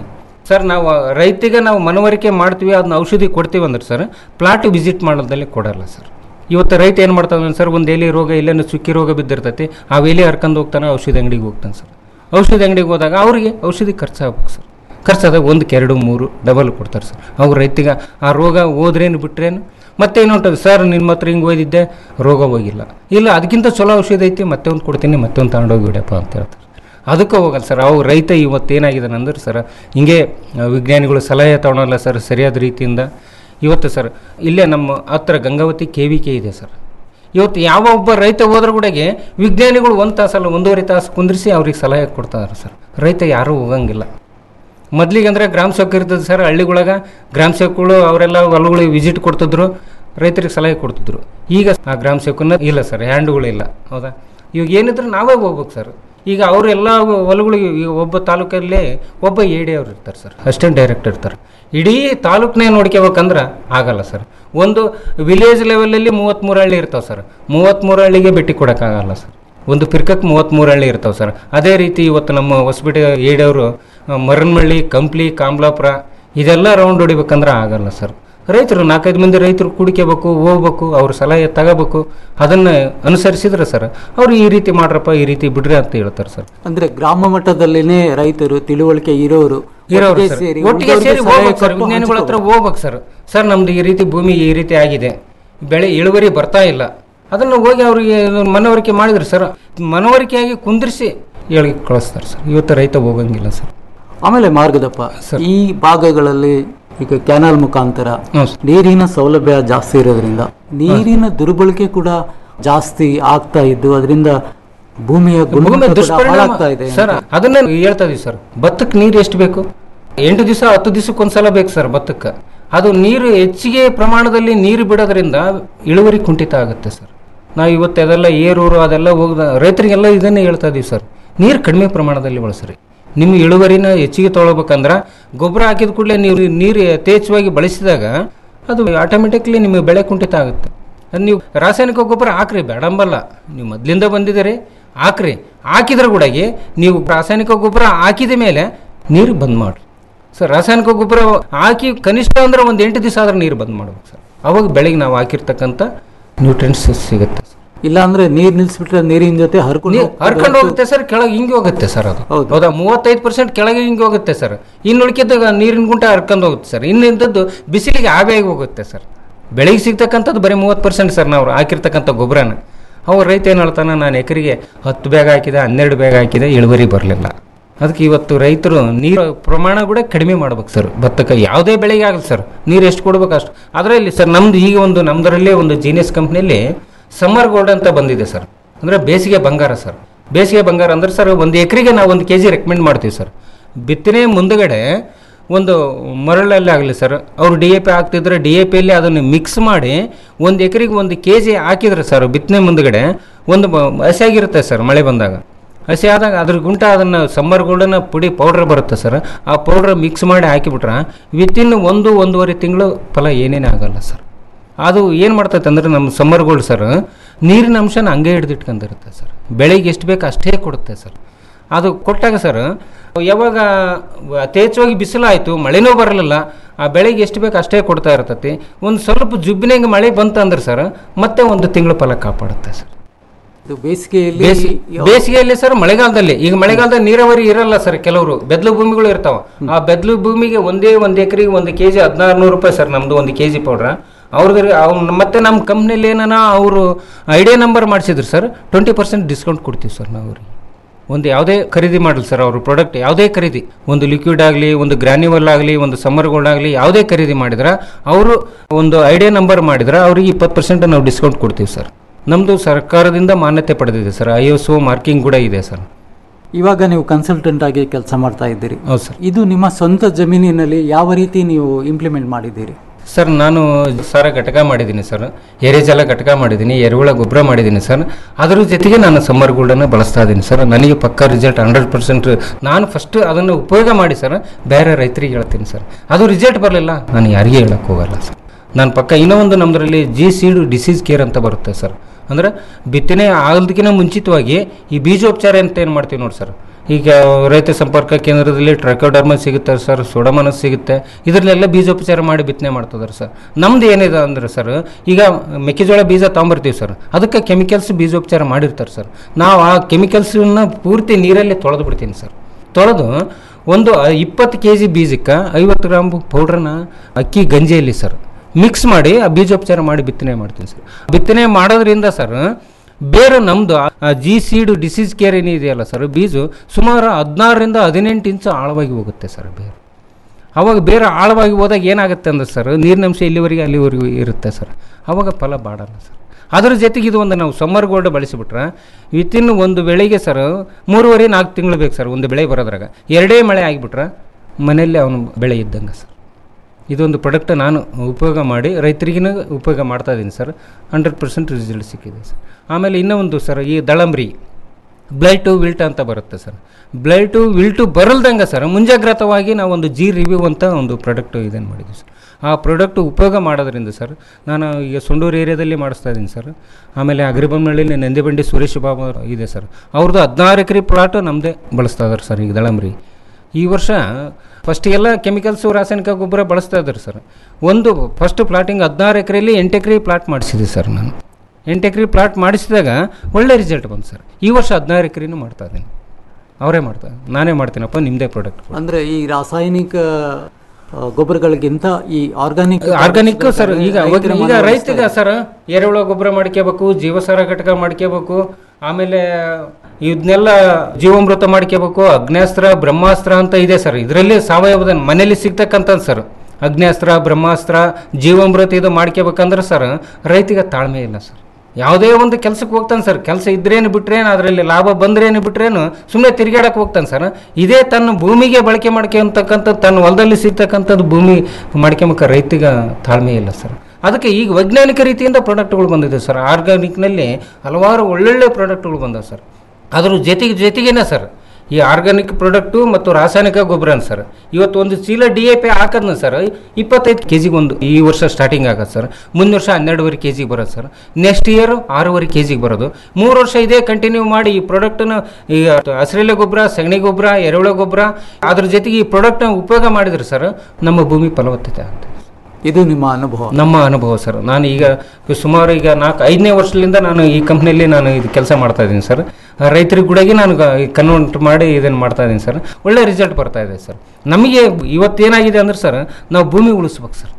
ಸರ್ ನಾವು ರೈತಿಗೆ ನಾವು ಮನವರಿಕೆ ಮಾಡ್ತೀವಿ ಅದನ್ನ ಔಷಧಿ ಕೊಡ್ತೀವಿ ಅಂದ್ರೆ ಸರ್ ಪ್ಲಾಟ್ ವಿಸಿಟ್ ಮಾಡೋದಲ್ಲಿ ಕೊಡಲ್ಲ ಸರ್ ಇವತ್ತು ರೈತ ಏನು ಮಾಡ್ತಾನೆ ಸರ್ ಒಂದು ಎಲೆ ರೋಗ ಇಲ್ಲೇನು ಚುಕ್ಕಿ ರೋಗ ಬಿದ್ದಿರ್ತೈತಿ ಆ ಎಲೆ ಹರ್ಕೊಂಡು ಹೋಗ್ತಾನೆ ಔಷಧಿ ಅಂಗಡಿಗೆ ಹೋಗ್ತಾನೆ ಸರ್ ಔಷಧಿ ಅಂಗಡಿಗೆ ಹೋದಾಗ ಅವರಿಗೆ ಔಷಧಿ ಖರ್ಚಾಗ್ಬೇಕು ಸರ್ ಖರ್ಚಾದಾಗ ಒಂದಕ್ಕೆ ಎರಡು ಮೂರು ಡಬಲ್ ಕೊಡ್ತಾರೆ ಸರ್ ಅವ್ರು ರೈತಿಗೆ ಆ ರೋಗ ಹೋದ್ರೇನು ಬಿಟ್ರೇನು ಮತ್ತೆ ಏನು ಉಂಟದು ಸರ್ ನಿಮ್ಮ ಹತ್ರ ಹಿಂಗೆ ಓದಿದ್ದೆ ರೋಗ ಹೋಗಿಲ್ಲ ಇಲ್ಲ ಅದಕ್ಕಿಂತ ಚಲೋ ಔಷಧಿ ಐತಿ ಮತ್ತೆ ಒಂದು ಕೊಡ್ತೀನಿ ಮತ್ತೆ ಒಂದು ತಗೊಂಡೋಗಿ ಬಿಡಪ್ಪ ಅಂತ ಹೇಳ್ತಾರೆ ಅದಕ್ಕೆ ಹೋಗಲ್ಲ ಸರ್ ಅವ್ರು ರೈತ ಇವತ್ತು ಏನಾಗಿದೆ ಅಂದ್ರೆ ಸರ್ ಹಿಂಗೆ ಆ, ವಿಜ್ಞಾನಿಗಳು ಸಲಹೆ ತಗೊಳಲ್ಲ ಸರ್ ಸರಿಯಾದ ರೀತಿಯಿಂದ ಇವತ್ತು ಸರ್ ಇಲ್ಲೇ ನಮ್ಮ ಹತ್ರ ಗಂಗಾವತಿ ಕೆ ವಿ ಕೆ ಇದೆ ಸರ್ ಇವತ್ತು ಯಾವ ಒಬ್ಬ ರೈತ ಹೋದ್ರ ಕೂಡಗೆ ವಿಜ್ಞಾನಿಗಳು ಒಂದು ತಾಸಲ್ಲ ಒಂದೂವರೆ ತಾಸು ಕುಂದಿರಿಸಿ ಅವ್ರಿಗೆ ಸಲಹೆ ಕೊಡ್ತಾರೆ ಸರ್ ರೈತ ಯಾರೂ ಹೋಗಂಗಿಲ್ಲ ಮೊದ್ಲಿಗೆ ಅಂದರೆ ಗ್ರಾಮ ಸೇವಕ ಇರ್ತದೆ ಸರ್ ಹಳ್ಳಿಗೊಳಗೆ ಗ್ರಾಮ ಸೇವಕಗಳು ಅವರೆಲ್ಲ ಹೊಲಗಳಿಗೆ ವಿಸಿಟ್ ಕೊಡ್ತಿದ್ರು ರೈತರಿಗೆ ಸಲಹೆ ಕೊಡ್ತಿದ್ರು ಈಗ ಆ ಗ್ರಾಮ ಸೇವಕನ ಇಲ್ಲ ಸರ್ ಹ್ಯಾಂಡ್ಗಳಿಲ್ಲ ಹೌದಾ ಇವಾಗ ಏನಿದ್ರು ನಾವೇ ಹೋಗ್ಬೇಕು ಸರ್ ಈಗ ಅವರೆಲ್ಲ ಹೊಲಗಳಿಗೆ ಈಗ ಒಬ್ಬ ತಾಲೂಕಲ್ಲೇ ಒಬ್ಬ ಎ ಡಿ ಅವ್ರು ಇರ್ತಾರೆ ಸರ್ ಅಸಿಸ್ಟೆಂಟ್ ಡೈರೆಕ್ಟರ್ ಇರ್ತಾರೆ ಇಡೀ ತಾಲೂಕನ್ನೇ ನೋಡ್ಕೋಬೇಕಂದ್ರೆ ಆಗಲ್ಲ ಸರ್ ಒಂದು ವಿಲೇಜ್ ಲೆವೆಲಲ್ಲಿ ಮೂವತ್ತ್ಮೂರು ಹಳ್ಳಿ ಇರ್ತಾವೆ ಸರ್ ಮೂವತ್ತ್ಮೂರು ಹಳ್ಳಿಗೆ ಭೇಟಿ ಕೊಡೋಕ್ಕಾಗಲ್ಲ ಸರ್ ಒಂದು ಪಿರ್ಕಕ್ಕೆ ಮೂವತ್ತ್ಮೂರು ಹಳ್ಳಿ ಇರ್ತಾವೆ ಸರ್ ಅದೇ ರೀತಿ ಇವತ್ತು ನಮ್ಮ ಹೊಸಪೇಟೆ ಏಡವರು ಮರನ್ಮಳ್ಳಿ ಕಂಪ್ಲಿ ಕಾಮ್ಲಾಪುರ ಇದೆಲ್ಲ ರೌಂಡ್ ಹೊಡಿಬೇಕಂದ್ರೆ ಆಗಲ್ಲ ಸರ್ ರೈತರು ನಾಲ್ಕೈದು ಮಂದಿ ರೈತರು ಕುಡಿಕೋಬೇಕು ಹೋಗ್ಬೇಕು ಅವ್ರ ಸಲಹೆ ತಗೋಬೇಕು ಅದನ್ನು ಅನುಸರಿಸಿದ್ರೆ ಸರ್ ಅವ್ರು ಈ ರೀತಿ ಮಾಡ್ರಪ್ಪ ಈ ರೀತಿ ಬಿಡ್ರಿ ಅಂತ ಹೇಳ್ತಾರೆ ಸರ್ ಅಂದ್ರೆ ಗ್ರಾಮ ಮಟ್ಟದಲ್ಲಿನೇ ರೈತರು ತಿಳುವಳಿಕೆ ಇರೋರು ಇರೋರು ಒಟ್ಟಿಗೆ ಸರ್. ಸೇರಿ ಒಟ್ಟಿಗೆ ಉಳಿದವ್ರಿಗೆ ಸೇರಿ ಸಲಹೆ ಹೋಗ್ಬೇಕು ಸರ್ ಕೊಟ್ಟು ವಿಜ್ಞಾನಿಗಳ ಹತ್ರ ಹಂಚ್ಕೊಬೇಕು. ಹೋಗ್ಬೇಕು ಸರ್ ಸರ್ ನಮ್ದು ಈ ರೀತಿ ಭೂಮಿ ಈ ರೀತಿ ಆಗಿದೆ ಬೆಳೆ ಇಳುವರಿ ಬರ್ತಾ ಇಲ್ಲ ಅದನ್ನು ಹೋಗಿ ಅವರಿಗೆ ಮನವರಿಕೆ ಮಾಡಿದ್ರು ಸರ್ ಮನವರಿಕೆಯಾಗಿ ಕುಂದಿರಿಸಿ ಹೇಳಿ ಕಳಿಸ್ತಾರೆ ಸರ್ ಇವತ್ತು ರೈತ ಹೋಗಂಗಿಲ್ಲ ಸರ್ ಆಮೇಲೆ ಮಾರ್ಗದಪ್ಪ ಈ ಭಾಗಗಳಲ್ಲಿ ಈಗ ಕ್ಯಾನಲ್ ಮುಖಾಂತರ ನೀರಿನ ಸೌಲಭ್ಯ ಜಾಸ್ತಿ ಇರೋದ್ರಿಂದ ನೀರಿನ ದುರ್ಬಳಕೆ ಕೂಡ ಜಾಸ್ತಿ ಆಗ್ತಾ ಇದ್ದು ಅದರಿಂದ ಭೂಮಿಯ ಭೂಮಿ ಗುಣಮಟ್ಟ ಕೂಡ ದುಷ್ಪರಿಣಾಮ ಹಾಳಾಗ್ತಾ ಇದೆ ಸರ್ ಅದನ್ನ ಹೇಳ್ತಾ ಇದೀವಿ ಸರ್ ಭತ್ತಕ್ಕೆ ನೀರು ಎಷ್ಟು ಬೇಕು ಎಂಟು ದಿವಸ ಹತ್ತು ದಿವಸಕ್ಕೆ ಒಂದ್ಸಲ ಬೇಕು ಸರ್ ಭತ್ತಕ್ಕೆ ಅದು ನೀರು ಹೆಚ್ಚಿಗೆ ಪ್ರಮಾಣದಲ್ಲಿ ನೀರು ಬಿಡೋದ್ರಿಂದ ಇಳುವರಿ ಕುಂಠಿತ ಆಗುತ್ತೆ ಸರ್ ನಾವು ಇವತ್ತು ಅದೆಲ್ಲ ಏರೂರು ಅದೆಲ್ಲ ಹೋಗ್ದ ರೈತರಿಗೆಲ್ಲ ಇದನ್ನೇ ಹೇಳ್ತಾ ಇದೀವಿ ಸರ್ ನೀರು ಕಡಿಮೆ ಪ್ರಮಾಣದಲ್ಲಿ ಬಳಸ್ರಿ ನಿಮ್ಮ ಇಳುವರಿನ ಹೆಚ್ಚಿಗೆ ತೊಗೊಳ್ಬೇಕಂದ್ರೆ ಗೊಬ್ಬರ ಹಾಕಿದ ಕೂಡಲೇ ನೀವು ನೀರು ಯಥೇಚ್ಛವಾಗಿ ಬಳಸಿದಾಗ ಅದು ಆಟೋಮೆಟಿಕ್ಲಿ ನಿಮಗೆ ಬೆಳೆ ಕುಂಠಿತ ಆಗುತ್ತೆ ಅದ್ ನೀವು ರಾಸಾಯನಿಕ ಗೊಬ್ಬರ ಹಾಕ್ರಿ ಬೇಡಂಬಲ್ಲ ನೀವು ಮೊದಲಿಂದ ಬಂದಿದ್ದೀರಿ ಹಾಕ್ರಿ ಹಾಕಿದ್ರ ಕೂಡಗೆ ನೀವು ರಾಸಾಯನಿಕ ಗೊಬ್ಬರ ಹಾಕಿದ ಮೇಲೆ ನೀರು ಬಂದ್ ಮಾಡಿ ಸರ್ ರಾಸಾಯನಿಕ ಗೊಬ್ಬರ ಹಾಕಿ ಕನಿಷ್ಠ ಅಂದ್ರೆ ಒಂದು ಎಂಟು ದಿವಸ ಆದ್ರೆ ನೀರು ಬಂದ್ ಮಾಡ್ಬೇಕು ಸರ್ ಅವಾಗ ಬೆಳೆಗೆ ನಾವು ಹಾಕಿರ್ತಕ್ಕಂಥ ನ್ಯೂಟ್ರಿಯೆಂಟ್ಸ್ ಸಿಗುತ್ತೆ ಇಲ್ಲ ಅಂದ್ರೆ ನೀರ್ ನಿಲ್ಸ್ಬಿಟ್ರೆ ನೀರಿನ ಜೊತೆ ಹರ್ಕೊಂಡು ಹರ್ಕೊಂಡು ಹೋಗುತ್ತೆ ಸರ್ ಕೆಳಗೆ ಹಿಂಗೆ ಹೋಗುತ್ತೆ ಸರ್ ಅದು ಹೌದಾ ಮೂವತ್ತೈದು ಪರ್ಸೆಂಟ್ ಕೆಳಗೆ ಹಿಂಗೆ ಹೋಗುತ್ತೆ ಸರ್ ಇನ್ನು ಉಳಿಕಿದ್ದಾಗ ನೀರಿನ ಗುಂಟ ಹರ್ಕೊಂಡು ಹೋಗುತ್ತೆ ಸರ್ ಇನ್ನಿದ್ದದ್ದು ಬಿಸಿಲಿಗೆ ಆವಿಯಾಗಿ ಹೋಗುತ್ತೆ ಸರ್ ಬೆಳೆಗೆ ಸಿಗ್ತಕ್ಕಂಥದ್ದು ಬರೀ ಮೂವತ್ತು ಪರ್ಸೆಂಟ್ ಸರ್ ನಾವು ಹಾಕಿರ್ತಕ್ಕಂಥ ಗೊಬ್ಬರನ ಅವ್ರು ರೈತ ಏನು ಹೇಳ್ತಾನೆ ನಾನು ಎಕರೆಗೆ ಹತ್ತು ಬ್ಯಾಗ್ ಹಾಕಿದೆ ಹನ್ನೆರಡು ಬ್ಯಾಗ್ ಹಾಕಿದೆ ಇಳುವರಿ ಬರಲಿಲ್ಲ ಅದಕ್ಕೆ ಇವತ್ತು ರೈತರು ನೀರು ಪ್ರಮಾಣ ಕೂಡ ಕಡಿಮೆ ಮಾಡ್ಬೇಕು ಸರ್ ಭತ್ತಕ್ಕೆ ಯಾವುದೇ ಬೆಳೆಗೆ ಆಗಲ್ಲ ಸರ್ ನೀರು ಎಷ್ಟು ಕೊಡ್ಬೇಕು ಅಷ್ಟು ಅದರಲ್ಲಿ ಸರ್ ನಮ್ದು ಈಗ ಒಂದು ನಮ್ದರಲ್ಲೇ ಒಂದು ಜೀನಿಯಸ್ ಕಂಪ್ನಿಯಲ್ಲಿ ಸಮ್ಮರ್ ಗೋಲ್ಡ್ ಅಂತ ಬಂದಿದೆ ಸರ್ ಅಂದರೆ ಬೇಸಿಗೆ ಬಂಗಾರ ಸರ್ ಬೇಸಿಗೆ ಬಂಗಾರ ಅಂದ್ರೆ ಸರ್ ಒಂದು ಎಕರೆಗೆ ನಾವು ಒಂದು ಕೆ ಜಿ ರೆಕಮೆಂಡ್ ಮಾಡ್ತೀವಿ ಸರ್ ಬಿತ್ತನೆ ಮುಂದಗಡೆ ಒಂದು ಮರಳಲ್ಲಿ ಆಗಲಿ ಸರ್ ಅವರು ಡಿ ಎ ಪಿ ಹಾಕ್ತಿದ್ರೆ ಡಿ ಎ ಪಿಯಲ್ಲಿ ಅದನ್ನು ಮಿಕ್ಸ್ ಮಾಡಿ ಒಂದು ಎಕರೆಗೆ ಒಂದು ಕೆ ಜಿ ಹಾಕಿದ್ರೆ ಸರ್ ಬಿತ್ತನೆ ಮುಂದಗಡೆ ಒಂದು ಬ- ಹಸಿಯಾಗಿರುತ್ತೆ ಸರ್ ಮಳೆ ಬಂದಾಗ ಹಸಿ ಆದಾಗ ಅದ್ರ ಗುಂಟ ಅದನ್ನು ಸಮ್ಮರ್ ಗೋಲ್ಡನ್ನ ಪುಡಿ ಪೌಡ್ರ್ ಬರುತ್ತೆ ಸರ್ ಆ ಪೌಡ್ರ್ ಮಿಕ್ಸ್ ಮಾಡಿ ಹಾಕಿಬಿಟ್ರೆ ವಿತಿನ್ ಒಂದು ಒಂದೂವರೆ ತಿಂಗಳು ಫಲ ಏನೇನೇ ಆಗಲ್ಲ ಸರ್ ಅದು ಏನು ಮಾಡ್ತೈತೆ ಅಂದ್ರೆ ನಮ್ಮ ಸಮ್ಮರ್ ಗೋಲ್ಡ್ ಸರ್ ನೀರಿನ ಅಂಶನ ಹಂಗೆ ಹಿಡಿದಿಟ್ಕೊಂಡಿರುತ್ತೆ ಸರ್ ಬೆಳೆಗೆ ಎಷ್ಟು ಬೇಕು ಅಷ್ಟೇ ಕೊಡುತ್ತೆ ಸರ್ ಅದು ಕೊಟ್ಟಾಗ ಸರ್ ಯಾವಾಗ ಯಥೇಚ್ಛವಾಗಿ ಬಿಸಿಲಾಯಿತು ಮಳೆನೂ ಬರಲಿಲ್ಲ ಆ ಬೆಳೆಗೆ ಎಷ್ಟು ಬೇಕು ಅಷ್ಟೇ ಕೊಡ್ತಾ ಇರ್ತೈತಿ ಒಂದು ಸ್ವಲ್ಪ ಜುಬ್ಬಿನಾಗ ಮಳೆ ಬಂತಂದ್ರೆ ಸರ್ ಮತ್ತೆ ಒಂದು ತಿಂಗಳ ಫಲ ಕಾಪಾಡುತ್ತೆ ಸರ್ ಇದು ಬೇಸಿಗೆಯಲ್ಲಿ ಬೇಸಿ ಬೇಸಿಗೆಯಲ್ಲಿ ಸರ್ ಮಳೆಗಾಲದಲ್ಲಿ ಈಗ ಮಳೆಗಾಲದಲ್ಲಿ ನೀರಾವರಿ ಇರಲ್ಲ ಸರ್ ಕೆಲವರು ಬೆದ್ಲು ಭೂಮಿಗಳು ಇರ್ತಾವ ಆ ಬೆದ್ಲು ಭೂಮಿಗೆ ಒಂದೇ ಒಂದು ಎಕರೆಗೆ ಒಂದು ಕೆ ಜಿ ಹದಿನಾರು ನೂರು ರೂಪಾಯಿ ಸರ್ ನಮ್ದು ಒಂದು ಕೆ ಜಿ ಪೌಡ್ರ ಅವ್ರದ್ದು ಅವ್ರು ಮತ್ತೆ ನಮ್ಮ ಕಂಪ್ನಿಯಲ್ಲಿ ಏನಾನ ಅವರು ಐಡಿಯಾ ನಂಬರ್ ಮಾಡಿಸಿದ್ರು ಸರ್ ಟ್ವೆಂಟಿ ಪರ್ಸೆಂಟ್ ಡಿಸ್ಕೌಂಟ್ ಕೊಡ್ತೀವಿ ಸರ್ ನಾವು ಅವ್ರಿಗೆ ಒಂದು ಯಾವುದೇ ಖರೀದಿ ಮಾಡಲಿ ಸರ್ ಅವ್ರ ಪ್ರಾಡಕ್ಟ್ ಯಾವುದೇ ಖರೀದಿ ಒಂದು ಲಿಕ್ವಿಡ್ ಆಗಲಿ ಒಂದು ಗ್ರಾನ್ಯುವಲ್ ಆಗಲಿ ಒಂದು ಸಮ್ಮರ್ ಗೋಲ್ಡ್ ಆಗಲಿ ಯಾವುದೇ ಖರೀದಿ ಮಾಡಿದ್ರೆ ಅವರು ಒಂದು ಐಡಿಯಾ ನಂಬರ್ ಮಾಡಿದ್ರೆ ಅವ್ರಿಗೆ ಇಪ್ಪತ್ತು ಪರ್ಸೆಂಟ್ ನಾವು ಡಿಸ್ಕೌಂಟ್ ಕೊಡ್ತೀವಿ ಸರ್ ನಮ್ಮದು ಸರ್ಕಾರದಿಂದ ಮಾನ್ಯತೆ ಪಡೆದಿದೆ sir I S O marking ಕೂಡ ಇದೆ ಸರ್ ಇವಾಗ ನೀವು ಕನ್ಸಲ್ಟೆಂಟ್ ಆಗಿ ಕೆಲಸ ಮಾಡ್ತಾ ಇದ್ದೀರಿ ಹೌದು ಸರ್ ಇದು ನಿಮ್ಮ ಸ್ವಂತ ಜಮೀನಿನಲ್ಲಿ ಯಾವ ರೀತಿ ನೀವು ಇಂಪ್ಲಿಮೆಂಟ್ ಮಾಡಿದ್ದೀರಿ ಸರ್ ನಾನು ಸಾರ ಘಟಕ ಮಾಡಿದ್ದೀನಿ ಸರ್ ಎರೆಜಲ ಘಟಕ ಮಾಡಿದ್ದೀನಿ ಎರೆಹುಳ ಗೊಬ್ಬರ ಮಾಡಿದ್ದೀನಿ ಸರ್ ಅದ್ರ ಜೊತೆಗೆ ನಾನು ಸಮ್ಮರ್ ಗೋಲ್ಡನ್ನು ಬಳಸ್ತಾ ಇದ್ದೀನಿ ಸರ್ ನನಗೆ ಪಕ್ಕ ರಿಸಲ್ಟ್ ಹಂಡ್ರೆಡ್ ಪರ್ಸೆಂಟ್ ನಾನು ಫಸ್ಟ್ ಅದನ್ನು ಉಪಯೋಗ ಮಾಡಿ ಸರ್ ಬೇರೆ ರೈತರಿಗೆ ಹೇಳ್ತೀನಿ ಸರ್ ಅದು ರಿಸಲ್ಟ್ ಬರಲಿಲ್ಲ ನಾನು ಯಾರಿಗೂ ಹೇಳಕ್ಕೆ ಹೋಗಲ್ಲ ಸರ್ ನಾನು ಪಕ್ಕ ಇನ್ನೂ ಒಂದು ನಮ್ಮದ್ರಲ್ಲಿ ಜಿ ಸೀಡ್ ಡಿಸೀಸ್ ಕೇರ್ ಅಂತ ಬರುತ್ತೆ ಸರ್ ಅಂದ್ರೆ ಬಿತ್ತನೆ ಆಗದಕ್ಕಿಂತ ಮುಂಚಿತವಾಗಿ ಈ ಬೀಜೋಪಚಾರ ಅಂತ ಏನು ಮಾಡ್ತೀವಿ ನೋಡಿ ಸರ್ ಈಗ ರೈತ ಸಂಪರ್ಕ ಕೇಂದ್ರದಲ್ಲಿ ಟ್ರೈಕೋಡರ್ಮ ಸಿಗುತ್ತೆ ಸರ್ ಸೋಡಮನಸ್ ಸಿಗುತ್ತೆ ಇದರಲ್ಲೆಲ್ಲ ಬೀಜೋಪಚಾರ ಮಾಡಿ ಬಿತ್ತನೆ ಮಾಡ್ತಿದ್ದಾರೆ ಸರ್ ನಮ್ದು ಏನಿದೆ ಅಂದ್ರೆ ಸರ್ ಈಗ ಮೆಕ್ಕೆಜೋಳ ಬೀಜ ತೊಗೊಂಬರ್ತೀವಿ ಸರ್ ಅದಕ್ಕೆ ಕೆಮಿಕಲ್ಸ್ ಬೀಜೋಪಚಾರ ಮಾಡಿರ್ತಾರೆ ಸರ್ ನಾವು ಆ ಕೆಮಿಕಲ್ಸನ್ನ ಪೂರ್ತಿ ನೀರಲ್ಲಿ ತೊಳೆದು ಬಿಡ್ತೀನಿ ಸರ್ ತೊಳೆದು ಒಂದು ಇಪ್ಪತ್ತು ಕೆ ಜಿ ಬೀಜಕ್ಕೆ ಐವತ್ತು ಗ್ರಾಮ್ ಪೌಡ್ರನ್ನ ಅಕ್ಕಿ ಗಂಜಿಯಲ್ಲಿ ಸರ್ ಮಿಕ್ಸ್ ಮಾಡಿ ಆ ಬೀಜೋಪಚಾರ ಮಾಡಿ ಬಿತ್ತನೆ ಮಾಡ್ತೀನಿ ಸರ್ ಬಿತ್ತನೆ ಮಾಡೋದ್ರಿಂದ ಸರ್ ಬೇರೆ ನಮ್ಮದು ಜಿ ಸೀಡು ಡಿಸೀಸ್ ಕೇರ್ ಏನಿದೆಯಲ್ಲ ಸರ್ ಬೀಜು ಸುಮಾರು ಹದಿನಾರರಿಂದ ಹದಿನೆಂಟು ಇಂಚು ಆಳವಾಗಿ ಹೋಗುತ್ತೆ ಸರ್ ಬೇರೆ ಅವಾಗ ಬೇರೆ ಆಳವಾಗಿ ಹೋದಾಗ ಏನಾಗುತ್ತೆ ಅಂದ್ರೆ ಸರ್ ನೀರಿನಂಶ ಇಲ್ಲಿವರೆಗೆ ಅಲ್ಲಿವರೆಗೂ ಇರುತ್ತೆ ಸರ್ ಅವಾಗ ಫಲ ಬಾಡಲ್ಲ ಸರ್ ಅದ್ರ ಜೊತೆಗೆ ಇದು ಒಂದು ನಾವು ಸಮ್ಮರ್ ಗೋಲ್ಡ್ ಬಳಸಿಬಿಟ್ರೆ ವಿತಿನ್ ಒಂದು ಬೆಳೆಗೆ ಸರ್ ಮೂರುವರೆ ನಾಲ್ಕು ತಿಂಗಳು ಬೇಕು ಸರ್ ಒಂದು ಬೆಳೆ ಬರೋದ್ರಾಗ ಎರಡೇ ಮಳೆ ಆಗಿಬಿಟ್ರೆ ಮನೆಯಲ್ಲೇ ಅವನು ಬೆಳೆ ಇದ್ದಂಗೆ ಸರ್ ಇದೊಂದು ಪ್ರಾಡಕ್ಟ್ ನಾನು ಉಪಯೋಗ ಮಾಡಿ ರೈತರಿಗಿನ ಉಪಯೋಗ ಮಾಡ್ತಾ ಇದ್ದೀನಿ ಸರ್ ಹಂಡ್ರೆಡ್ ಪರ್ಸೆಂಟ್ ರಿಸಲ್ಟ್ ಸಿಕ್ಕಿದೆ ಸರ್ ಆಮೇಲೆ ಇನ್ನೂ ಒಂದು ಸರ್ ಈ ದಳಂಬ್ರಿ ಬ್ಲೈಟು ವಿಲ್ಟ್ ಅಂತ ಬರುತ್ತೆ ಸರ್ ಬ್ಲೈಟು ವಿಲ್ಟು ಬರಲ್ದಂಗೆ ಸರ್ ಮುಂಜಾಗ್ರತವಾಗಿ ನಾವು ಒಂದು ಜಿ ರಿವ್ಯೂ ಅಂತ ಒಂದು ಪ್ರಾಡಕ್ಟ್ ಇದನ್ನು ಮಾಡಿದ್ವಿ ಸರ್ ಆ ಪ್ರಾಡಕ್ಟ್ ಉಪಯೋಗ ಮಾಡೋದ್ರಿಂದ ಸರ್ ನಾನು ಈಗ ಸೊಂಡೂರು ಏರಿಯಾದಲ್ಲಿ ಮಾಡಿಸ್ತಾ ಇದ್ದೀನಿ ಸರ್ ಆಮೇಲೆ ಅಗ್ರಿಬೊಮ್ಮನಹಳ್ಳಿ ನಂದಿಬಂಡಿ ಸುರೇಶ್ ಬಾಬು ಅವ್ರು ಇದೆ ಸರ್ ಅವ್ರದ್ದು ಹದಿನಾರು ಎಕರೆ ಪ್ಲಾಟು ನಮ್ಮದೇ ಬಳಸ್ತಾ ಇದ್ದಾರೆ ಸರ್ ಈಗ ದಳಂಬ್ರಿ ಈ ವರ್ಷ ಫಸ್ಟಿಗೆಲ್ಲ ಕೆಮಿಕಲ್ಸು ರಾಸಾಯನಿಕ ಗೊಬ್ಬರ ಬಳಸ್ತಾ ಇದ್ದಾರೆ ಸರ್ ಒಂದು ಫಸ್ಟ್ ಪ್ಲಾಟಿಂಗ್ ಹದಿನಾರು ಎಕರೆಯಲ್ಲಿ ಎಂಟು ಎಕರೆ ಪ್ಲಾಟ್ ಮಾಡಿಸಿದೆ ಸರ್ ನಾನು ಎಂಟು ಎಕರೆ ಪ್ಲಾಟ್ ಮಾಡಿಸಿದಾಗ ಒಳ್ಳೆ ರಿಸಲ್ಟ್ ಬಂತು ಸರ್ ಈ ವರ್ಷ ಹದಿನಾರು ಎಕರೆನೂ ಮಾಡ್ತಾ ಇದ್ದೀನಿ ಅವರೇ ಮಾಡ್ತಾರೆ ನಾನೇ ಮಾಡ್ತೀನಪ್ಪ ನಿಮ್ಮದೇ ಪ್ರಾಡಕ್ಟ್ ಅಂದ್ರೆ ಈ ರಾಸಾಯನಿಕ ಆ, ಗೊಬ್ಬರಗಳಿಗಿಂತ ಈ ಆರ್ಗಾನಿಕ್ ಆರ್ಗಾನಿಕ್ ಸರ್ ಈಗ ಅವಾಗ- ಈಗ ರೈತಗ ಸರ್ ಎರೆಹುಳ ಗೊಬ್ಬರ ಮಾಡ್ಕೋಬೇಕು ಜೀವಸಾರ ಘಟಕ ಮಾಡ್ಕೋಬೇಕು ಆಮೇಲೆ ಇದನ್ನೆಲ್ಲ ಜೀವಾಮೃತ ಮಾಡ್ಕೋಬೇಕು ಅಗ್ನೇಸ್ತ್ರ ಬ್ರಹ್ಮಾಸ್ತ್ರ ಅಂತ ಇದೆ ಸರ್ ಇದರಲ್ಲಿ ಸಾವಯವದ ಮನೇಲಿ ಸಿಗ್ತಕ್ಕಂಥ ಸರ್ ಅಗ್ನೇಸ್ತ್ರ ಬ್ರಹ್ಮಾಸ್ತ್ರ ಜೀವಾಮೃತ ಇದು ಮಾಡ್ಕೋಬೇಕಂದ್ರೆ ಸರ್ ರೈತಿಗೆ ತಾಳ್ಮೆ ಇಲ್ಲ ಸರ್ ಯಾವುದೇ ಒಂದು ಕೆಲಸಕ್ಕೆ ಹೋಗ್ತಾನೆ ಸರ್ ಕೆಲಸ ಇದ್ರೇನು ಬಿಟ್ರೇನು ಅದರಲ್ಲಿ ಲಾಭ ಬಂದ್ರೇನು ಬಿಟ್ರೇನು ಸುಮ್ಮನೆ ತಿರುಗಾಡಕ್ಕೆ ಹೋಗ್ತಾನೆ ಸರ್ ಇದೇ ತನ್ನ ಭೂಮಿಗೆ ಬಳಕೆ ಮಾಡ್ಕೊಂತಕ್ಕಂಥ ತನ್ನ ಹೊಲದಲ್ಲಿ ಸಿಗ್ತಕ್ಕಂಥದ್ದು ಭೂಮಿ ಮಾಡ್ಕೊಂಬಕ ರೈತಿಗೆ ತಾಳ್ಮೆ ಇಲ್ಲ ಸರ್ ಅದಕ್ಕೆ ಈಗ ವೈಜ್ಞಾನಿಕ ರೀತಿಯಿಂದ ಪ್ರಾಡಕ್ಟ್ಗಳು ಬಂದಿದೆ ಸರ್ ಆರ್ಗಾನಿಕ್ನಲ್ಲಿ ಹಲವಾರು ಒಳ್ಳೊಳ್ಳೆ ಪ್ರಾಡಕ್ಟ್ಗಳು ಬಂದವು ಸರ್ ಅದ್ರ ಜೊತೆಗೆ ಜೊತೆಗೇನೆ ಸರ್ ಈ ಆರ್ಗಾನಿಕ್ ಪ್ರಾಡಕ್ಟು ಮತ್ತು ರಾಸಾಯನಿಕ ಗೊಬ್ಬರನ ಸರ್ ಇವತ್ತು ಒಂದು ಚೀಲ ಡಿ ಎ ಪಿ ಹಾಕದ್ನ ಸರ್ ಇಪ್ಪತ್ತೈದು ಕೆ ಜಿಗೆ ಒಂದು ಈ ವರ್ಷ ಸ್ಟಾರ್ಟಿಂಗ್ ಆಗತ್ತೆ ಸರ್ ಮುಂದಿನ ವರ್ಷ ಹನ್ನೆರಡುವರೆ ಕೆ ಜಿಗೆ ಬರೋದು ಸರ್ ನೆಕ್ಸ್ಟ್ ಇಯರ್ ಆರೂವರೆ ಕೆ ಜಿಗೆ ಬರೋದು ಮೂರು ವರ್ಷ ಇದೇ ಕಂಟಿನ್ಯೂ ಮಾಡಿ ಈ ಪ್ರಾಡಕ್ಟನ್ನ ಈ ಹಸಿರೆಲೆ ಗೊಬ್ಬರ ಸಗಣಿ ಗೊಬ್ಬರ ಎರೆಹುಳ ಗೊಬ್ಬರ ಅದ್ರ ಜೊತೆಗೆ ಈ ಪ್ರಾಡಕ್ಟ್ನ ಉಪಯೋಗ ಮಾಡಿದ್ರೆ ಸರ್ ನಮ್ಮ ಭೂಮಿ ಫಲವತ್ತತೆ ಆಗುತ್ತೆ ಇದು ನಿಮ್ಮ ಅನುಭವ ನಮ್ಮ ಅನುಭವ ಸರ್ ನಾನು ಈಗ ಸುಮಾರು ಈಗ ನಾಲ್ಕು ಐದನೇ ವರ್ಷದಿಂದ ನಾನು ಈ ಕಂಪ್ನಿಯಲ್ಲಿ ನಾನು ಇದು ಕೆಲಸ ಮಾಡ್ತಾ ಇದ್ದೀನಿ ಸರ್ ರೈತರಿಗೆ ಕೂಡ ನಾನು ಕನ್ವರ್ಟ್ ಮಾಡಿ ಇದನ್ನು ಮಾಡ್ತಾ ಇದ್ದೀನಿ ಸರ್ ಒಳ್ಳೆ ರಿಸಲ್ಟ್ ಬರ್ತಾ ಇದೆ ಸರ್ ನಮಗೆ ಇವತ್ತೇನಾಗಿದೆ ಅಂದ್ರೆ ಸರ್ ನಾವು ಭೂಮಿ ಉಳಿಸ್ಬೇಕು ಸರ್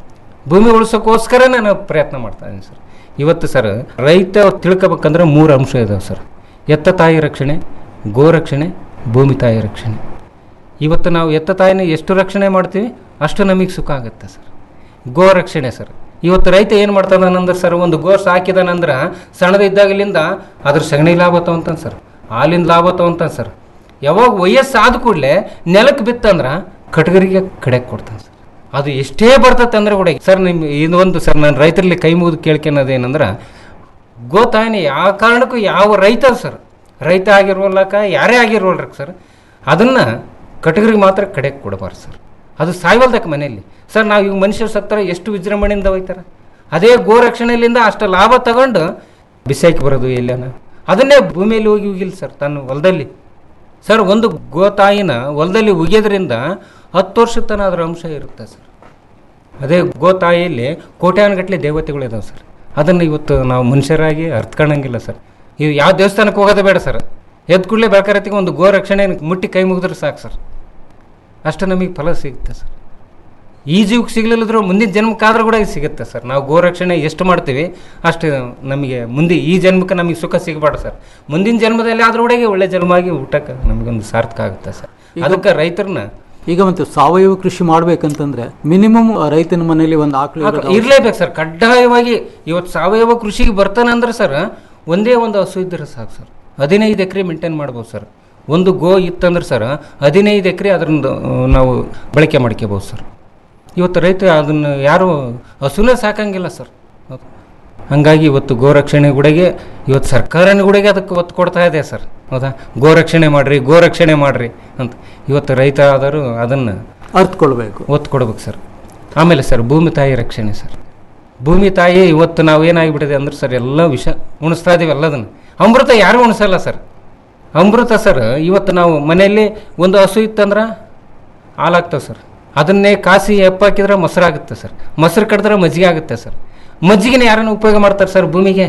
ಭೂಮಿ ಉಳಿಸೋಕ್ಕೋಸ್ಕರ ನಾನು ಪ್ರಯತ್ನ ಮಾಡ್ತಾ ಇದ್ದೀನಿ ಸರ್ ಇವತ್ತು ಸರ್ ರೈತ ತಿಳ್ಕೊಬೇಕಂದ್ರೆ ಮೂರು ಅಂಶ ಇದಾವೆ ಸರ್ ಎತ್ತ ತಾಯಿ ರಕ್ಷಣೆ ಗೋ ರಕ್ಷಣೆ ಭೂಮಿ ತಾಯಿ ರಕ್ಷಣೆ ಇವತ್ತು ನಾವು ಎತ್ತ ತಾಯಿನ ಎಷ್ಟು ರಕ್ಷಣೆ ಮಾಡ್ತೀವಿ ಅಷ್ಟು ನಮಗೆ ಸುಖ ಆಗುತ್ತೆ ಸರ್ ಗೋ ರಕ್ಷಣೆ ಸರ್ ಇವತ್ತು ರೈತ ಏನು ಮಾಡ್ತಾನಂದ್ರೆ ಸರ್ ಒಂದು ಗೋ ಸಾಕಿದಾನಂದ್ರೆ ಸಣ್ಣದಿದ್ದಾಗಲಿಂದ ಅದ್ರ ಸಗಣಿ ಲಾಭ ತಗೊಂತಾನೆ ಸರ್ ಹಾಲಿನ ಲಾಭ ತಗೊಂತಾನೆ ಸರ್ ಯಾವಾಗ ವಯಸ್ಸಾದ ಕೂಡಲೇ ನೆಲಕ್ಕೆ ಬಿತ್ತಂದ್ರೆ ಕಟಗರಿಗೆ ಕಡೆಗೆ ಕೊಡ್ತಾನೆ ಸರ್ ಅದು ಎಷ್ಟೇ ಬರ್ತತೆ ಅಂದ್ರೆ ಕೂಡ ಸರ್ ನಿಮ್ಮ ಇದೊಂದು ಸರ್ ನಾನು ರೈತರಲ್ಲಿ ಕೈ ಮುಗಿದು ಕೇಳ್ಕೊಳೋದು ಏನಂದ್ರೆ ಗೋತಾಯಿನ ಯಾವ ಕಾರಣಕ್ಕೂ ಯಾವ ರೈತ ಸರ್ ರೈತ ಆಗಿರೋಲ್ಲಕ ಯಾರೇ ಆಗಿರೋಲ್ರಿ ಸರ್ ಅದನ್ನು ಕಟಗರಿಗೆ ಮಾತ್ರ ಕಡೆಗೆ ಕೊಡಬಾರ್ದು ಸರ್ ಅದು ಸಾಯ್ವಲ್ದಕ್ಕೆ ಮನೆಯಲ್ಲಿ ಸರ್ ನಾವು ಈಗ ಮನುಷ್ಯರು ಸತ್ತರ ಎಷ್ಟು ವಿಜೃಂಭಣೆಯಿಂದ ಹೋಯ್ತಾರೆ ಅದೇ ಗೋ ರಕ್ಷಣೆಯಿಂದ ಅಷ್ಟು ಲಾಭ ತಗೊಂಡು ಬಿಸಾಕಿ ಬರೋದು ಎಲ್ಲನ ಅದನ್ನೇ ಭೂಮಿಯಲ್ಲಿ ಹೋಗಿ ಹೋಗಿಲ್ಲ ಸರ್ ತನ್ನ ಹೊಲದಲ್ಲಿ ಸರ್ ಒಂದು ಗೋತಾಯಿನ ಹೊಲದಲ್ಲಿ ಉಗಿಯೋದ್ರಿಂದ ಹತ್ತು ವರ್ಷದ ತನಕ ಅದರ ಅಂಶ ಇರುತ್ತೆ ಸರ್ ಅದೇ ಗೋತಾಯಿಯಲ್ಲಿ ಕೋಟ್ಯಾನುಗಟ್ಟಲೆ ದೇವತೆಗಳಿದಾವೆ ಸರ್ ಅದನ್ನು ಇವತ್ತು ನಾವು ಮನುಷ್ಯರಾಗಿ ಅರ್ಥಕೊಳ್ಳಂಗಿಲ್ಲ ಸರ್ ಇವು ಯಾವ ದೇವಸ್ಥಾನಕ್ಕೆ ಹೋಗೋದೇ ಬೇಡ ಸರ್ ಎದ್ದು ಕೂಡಲೇ ಬೆಳಕರತ್ತಿಗೆ ಒಂದು ಗೋ ರಕ್ಷಣೆ ಮುಟ್ಟಿ ಕೈ ಮುಗಿದ್ರೆ ಸಾಕು ಸರ್ ಅಷ್ಟು ನಮಗೆ ಫಲ ಸಿಗುತ್ತೆ ಸರ್ ಈ ಜೀವಕ್ಕೆ ಸಿಗಲಿಲ್ಲದ್ರೂ ಮುಂದಿನ ಜನ್ಮಕ್ಕಾದ್ರೂ ಕೂಡ ಇದು ಸಿಗುತ್ತೆ ಸರ್ ನಾವು ಗೋ ರಕ್ಷಣೆ ಎಷ್ಟು ಮಾಡ್ತೀವಿ ಅಷ್ಟು ನಮಗೆ ಮುಂದೆ ಈ ಜನ್ಮಕ್ಕೆ ನಮಗೆ ಸುಖ ಸಿಗಬಾರ್ದು ಸರ್ ಮುಂದಿನ ಜನ್ಮದಲ್ಲಿ ಆದ್ರೂ ಕೂಡ ಒಳ್ಳೆ ಜನ್ಮ ಆಗಿ ಊಟಕ್ಕೆ ನಮಗೊಂದು ಸಾರ್ಥಕ ಆಗುತ್ತೆ ಸರ್ ಅದಕ್ಕೆ ರೈತರನ್ನ ಈಗ ಮತ್ತು ಸಾವಯವ ಕೃಷಿ ಮಾಡ್ಬೇಕಂತಂದ್ರೆ ಮಿನಿಮಮ್ ರೈತನ ಮನೆಯಲ್ಲಿ ಒಂದು ಆಕಳು ಇರೋದು ಇರಲೇಬೇಕು ಸರ್ ಕಡ್ಡಾಯವಾಗಿ ಇವತ್ತು ಸಾವಯವ ಕೃಷಿಗೆ ಬರ್ತಾನೆ ಅಂದ್ರೆ ಸರ್ ಒಂದೇ ಒಂದು ಹಸು ಇದ್ದರೆ ಸಾಕು ಸರ್ ಹದಿನೈದು ಎಕರೆ ಮೇಂಟೈನ್ ಮಾಡ್ಬೋದು ಸರ್ ಒಂದು ಗೋ ಇತ್ತಂದ್ರೆ ಸರ್ ಹದಿನೈದು ಎಕರೆ ಅದರಿಂದ ನಾವು ಬಳಕೆ ಮಾಡ್ಕೋಬೋದು ಸರ್ ಇವತ್ತು ರೈತ ಅದನ್ನು ಯಾರು ಹಸುನೇ ಸಾಕಂಗಿಲ್ಲ ಸರ್ ಹೌದು. ಹಂಗಾಗಿ ಇವತ್ತು ಗೋರಕ್ಷಣೆ ಗುಡೆಗೆ ಇವತ್ತು ಸರ್ಕಾರನ ಗುಡೆಗೆ ಅದಕ್ಕೆ ಒತ್ತು ಕೊಡ್ತಾ ಇದೆ ಸರ್ ಹೌದಾ ಗೋರಕ್ಷಣೆ ಮಾಡಿರಿ ಗೋರಕ್ಷಣೆ ಮಾಡಿರಿ ಅಂತ ಇವತ್ತು ರೈತ ಆದರೂ ಅದನ್ನು ಅರ್ಥಕೊಳ್ಬೇಕು ಒತ್ತು ಕೊಡ್ಬೇಕು ಸರ್ ಆಮೇಲೆ ಸರ್ ಭೂಮಿ ತಾಯಿ ರಕ್ಷಣೆ ಸರ್ ಭೂಮಿ ತಾಯಿ ಇವತ್ತು ನಾವು ಏನಾಗಿಬಿಟ್ಟಿದೆ ಅಂದ್ರೆ ಸರ್ ಎಲ್ಲ ವಿಷ ಉಣಿಸ್ತಾ ಇದೀವಿ ಎಲ್ಲದನ್ನು ಅಮೃತ ಯಾರೂ ಉಣಿಸಲ್ಲ ಸರ್ ಅಮೃತ ಸರ್ ಇವತ್ತು ನಾವು ಮನೆಯಲ್ಲಿ ಒಂದು ಹಸು ಇತ್ತಂದ್ರೆ ಹಾಲಾಗ್ತವೆ ಸರ್ ಅದನ್ನೇ ಕಾಸಿ ಎಪ್ಪಾಕಿದ್ರೆ ಮೊಸರಾಗುತ್ತೆ ಸರ್ ಮೊಸರು ಕಡಿದ್ರೆ ಮಜ್ಜಿಗೆ ಆಗುತ್ತೆ ಸರ್ ಮಜ್ಜಿಗೆನ ಯಾರನ್ನು ಉಪಯೋಗ ಮಾಡ್ತಾರೆ ಸರ್ ಭೂಮಿಗೆ